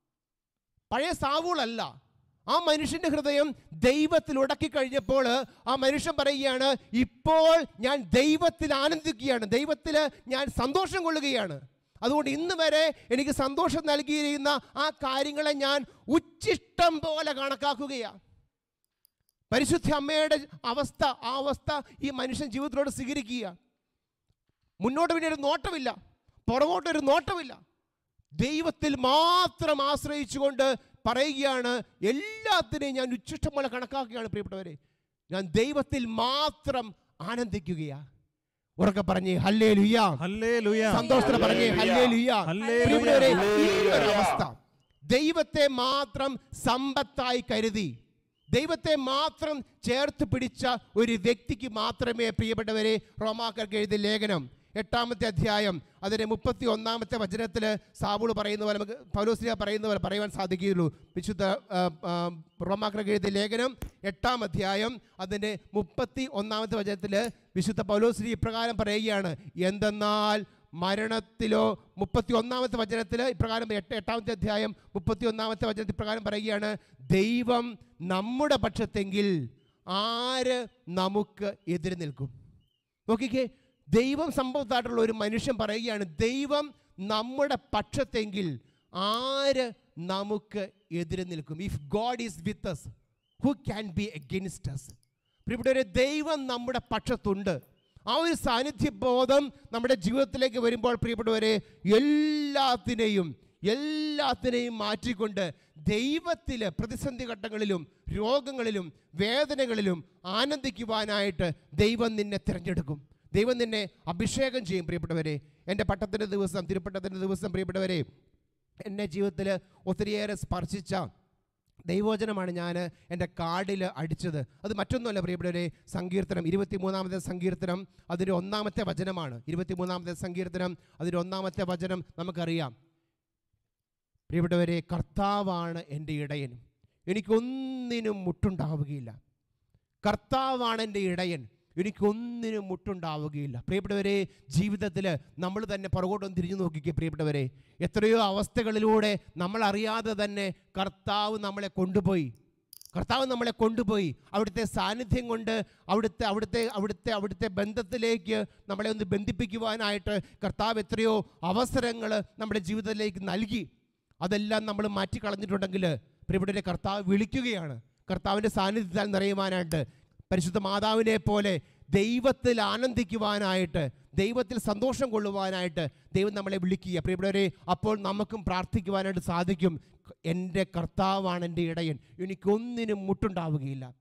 പഴയ സാവൂളല്ല ആ മനുഷ്യന്റെ ഹൃദയം ദൈവത്തിൽ ഉടക്കി കഴിഞ്ഞപ്പോൾ ആ മനുഷ്യൻ പറയുകയാണ് ഇപ്പോൾ ഞാൻ ദൈവത്തിൽ ആനന്ദിക്കുകയാണ് ദൈവത്തിൽ ഞാൻ സന്തോഷം കൊള്ളുകയാണ് അതുകൊണ്ട് ഇന്ന് വരെ എനിക്ക് സന്തോഷം നൽകിയിരിക്കുന്ന ആ കാര്യങ്ങളെ ഞാൻ ഉച്ചിഷ്ടം പോലെ കണക്കാക്കുകയാണ് പരിശുദ്ധ അമ്മയുടെ അവസ്ഥ ആ അവസ്ഥ ഈ മനുഷ്യൻ ജീവിതത്തിലോട് സ്വീകരിക്കുക മുന്നോട്ട് പിന്നെ ഒരു നോട്ടമില്ല പുറകോട്ടൊരു നോട്ടമില്ല ദൈവത്തിൽ മാത്രം ആശ്രയിച്ചുകൊണ്ട് പറയുകയാണ് എല്ലാത്തിനെയും ഞാൻ ഉച്ചിഷ്ടം പോലെ കണക്കാക്കുകയാണ് പ്രിയപ്പെട്ടവരെ ഞാൻ ദൈവത്തിൽ മാത്രം ആനന്ദിക്കുകയാ ഉറക്കെ പറഞ്ഞേ ഹല്ലേ ലുയ്യ ഹല്ലേലൂയ സന്തോഷത്തോടെ പറഞ്ഞേ ഹല്ലേ ലുയ്യ ഹല്ലേലൂയ. പ്രിയപ്പെട്ടവരെ ഈ ഒരു അവസ്ഥ ദൈവത്തെ മാത്രം സമ്പത്തായി കരുതി ദൈവത്തെ മാത്രം ചേർത്ത് പിടിച്ച ഒരു വ്യക്തിക്ക് മാത്രമേ പ്രിയപ്പെട്ടവരെ റോമാക്കർക്ക് എഴുതിയ ലേഖനം എട്ടാമത്തെ അധ്യായം അതിൻ്റെ മുപ്പത്തി ഒന്നാമത്തെ വചനത്തിൽ സാബുൾ പറയുന്ന പോലെ നമുക്ക് പൗലോസ്ലിയ പറയുന്ന പോലെ പറയുവാൻ സാധിക്കുകയുള്ളൂ വിശുദ്ധ ആ, ആ, റോമാക്കർക്ക് എഴുതിയ ലേഖനം എട്ടാം അധ്യായം അതിൻ്റെ മുപ്പത്തി ഒന്നാമത്തെ വചനത്തിൽ വിശുദ്ധ പൗലോസ്ലി ഇപ്രകാരം പറയുകയാണ് എന്തെന്നാൽ മരണത്തിലോ മുപ്പത്തി ഒന്നാമത്തെ വചനത്തിൽ ഇപ്രകാരം എട്ട് എട്ടാമത്തെ അധ്യായം മുപ്പത്തി ഒന്നാമത്തെ വചനത്തിൽ ഇപ്രകാരം പറയുകയാണ് ദൈവം നമ്മുടെ പക്ഷത്തെങ്കിൽ ആര് നമുക്ക് എതിര് നിൽക്കും നോക്കിക്കേ ദൈവം സംഭവത്തായിട്ടുള്ള ഒരു മനുഷ്യൻ പറയുകയാണ് ദൈവം നമ്മുടെ പക്ഷത്തെങ്കിൽ ആര് നമുക്ക് എതിര് നിൽക്കും if God is with us who can be against us പ്രിയപ്പെട്ടവരെ ദൈവം നമ്മുടെ പക്ഷത്തുണ്ട് ആ ഒരു സാന്നിധ്യബോധം നമ്മുടെ ജീവിതത്തിലേക്ക് വരുമ്പോൾ പ്രിയപ്പെട്ടവരെ എല്ലാത്തിനെയും എല്ലാത്തിനെയും മാറ്റിക്കൊണ്ട് ദൈവത്തിൽ പ്രതിസന്ധി ഘട്ടങ്ങളിലും രോഗങ്ങളിലും വേദനകളിലും ആനന്ദിക്കുവാനായിട്ട് ദൈവം നിന്നെ തിരഞ്ഞെടുക്കും ദൈവം നിന്നെ അഭിഷേകം ചെയ്യും പ്രിയപ്പെട്ടവരെ എൻ്റെ പട്ടത്തിൻ്റെ ദിവസം തിരുപ്പട്ടത്തിൻ്റെ ദിവസം പ്രിയപ്പെട്ടവരെ എൻ്റെ ജീവിതത്തിൽ ഒത്തിരിയേറെ സ്പർശിച്ച ദൈവവചനമാണ് ഞാൻ എൻ്റെ കാർഡിൽ അടിച്ചത് അത് മറ്റൊന്നുമല്ല പ്രിയപ്പെട്ടവരെ സങ്കീർത്തനം ഇരുപത്തിമൂന്നാമത്തെ സങ്കീർത്തനം അതിൻ്റെ ഒന്നാമത്തെ വചനമാണ് ഇരുപത്തിമൂന്നാമത്തെ സങ്കീർത്തനം അതിൻ്റെ ഒന്നാമത്തെ വചനം നമുക്കറിയാം പ്രിയപ്പെട്ടവരെ കർത്താവാണ് എൻ്റെ ഇടയൻ എനിക്കൊന്നിനും മുട്ടുണ്ടാവുകയില്ല കർത്താവാണ് എൻ്റെ ഇടയൻ എനിക്കൊന്നിനും മുട്ടുണ്ടാവുകയില്ല പ്രിയപ്പെട്ടവരെ ജീവിതത്തിൽ നമ്മൾ തന്നെ പുറകോട്ടൊന്ന് തിരിഞ്ഞു നോക്കിക്കേ പ്രിയപ്പെട്ടവരെ എത്രയോ അവസ്ഥകളിലൂടെ നമ്മൾ അറിയാതെ തന്നെ കർത്താവ് നമ്മളെ കൊണ്ടുപോയി കർത്താവ് നമ്മളെ കൊണ്ടുപോയി അവിടുത്തെ സാന്നിധ്യം കൊണ്ട് അവിടുത്തെ അവിടുത്തെ അവിടുത്തെ അവിടുത്തെ ബന്ധത്തിലേക്ക് നമ്മളെ ഒന്ന് ബന്ധിപ്പിക്കുവാനായിട്ട് കർത്താവ് എത്രയോ അവസരങ്ങൾ നമ്മുടെ ജീവിതത്തിലേക്ക് നൽകി അതെല്ലാം നമ്മൾ മാറ്റിക്കളഞ്ഞിട്ടുണ്ടെങ്കിൽ പ്രിയപ്പെട്ടവരെ കർത്താവ് വിളിക്കുകയാണ് കർത്താവിൻ്റെ സാന്നിധ്യത്താൽ നിറയുവാനായിട്ട് പരിശുദ്ധ മാതാവിനെ പോലെ ദൈവത്തിൽ ആനന്ദിക്കുവാനായിട്ട് ദൈവത്തിൽ സന്തോഷം കൊള്ളുവാനായിട്ട് ദൈവം നമ്മളെ വിളിക്കുക പ്രിയപ്പെട്ടവരെ അപ്പോൾ നമുക്കും പ്രാർത്ഥിക്കുവാനായിട്ട് സാധിക്കും എൻ്റെ കർത്താവാണ് എൻ്റെ ഇടയൻ എനിക്കൊന്നിനും മുട്ടുണ്ടാവുകയില്ല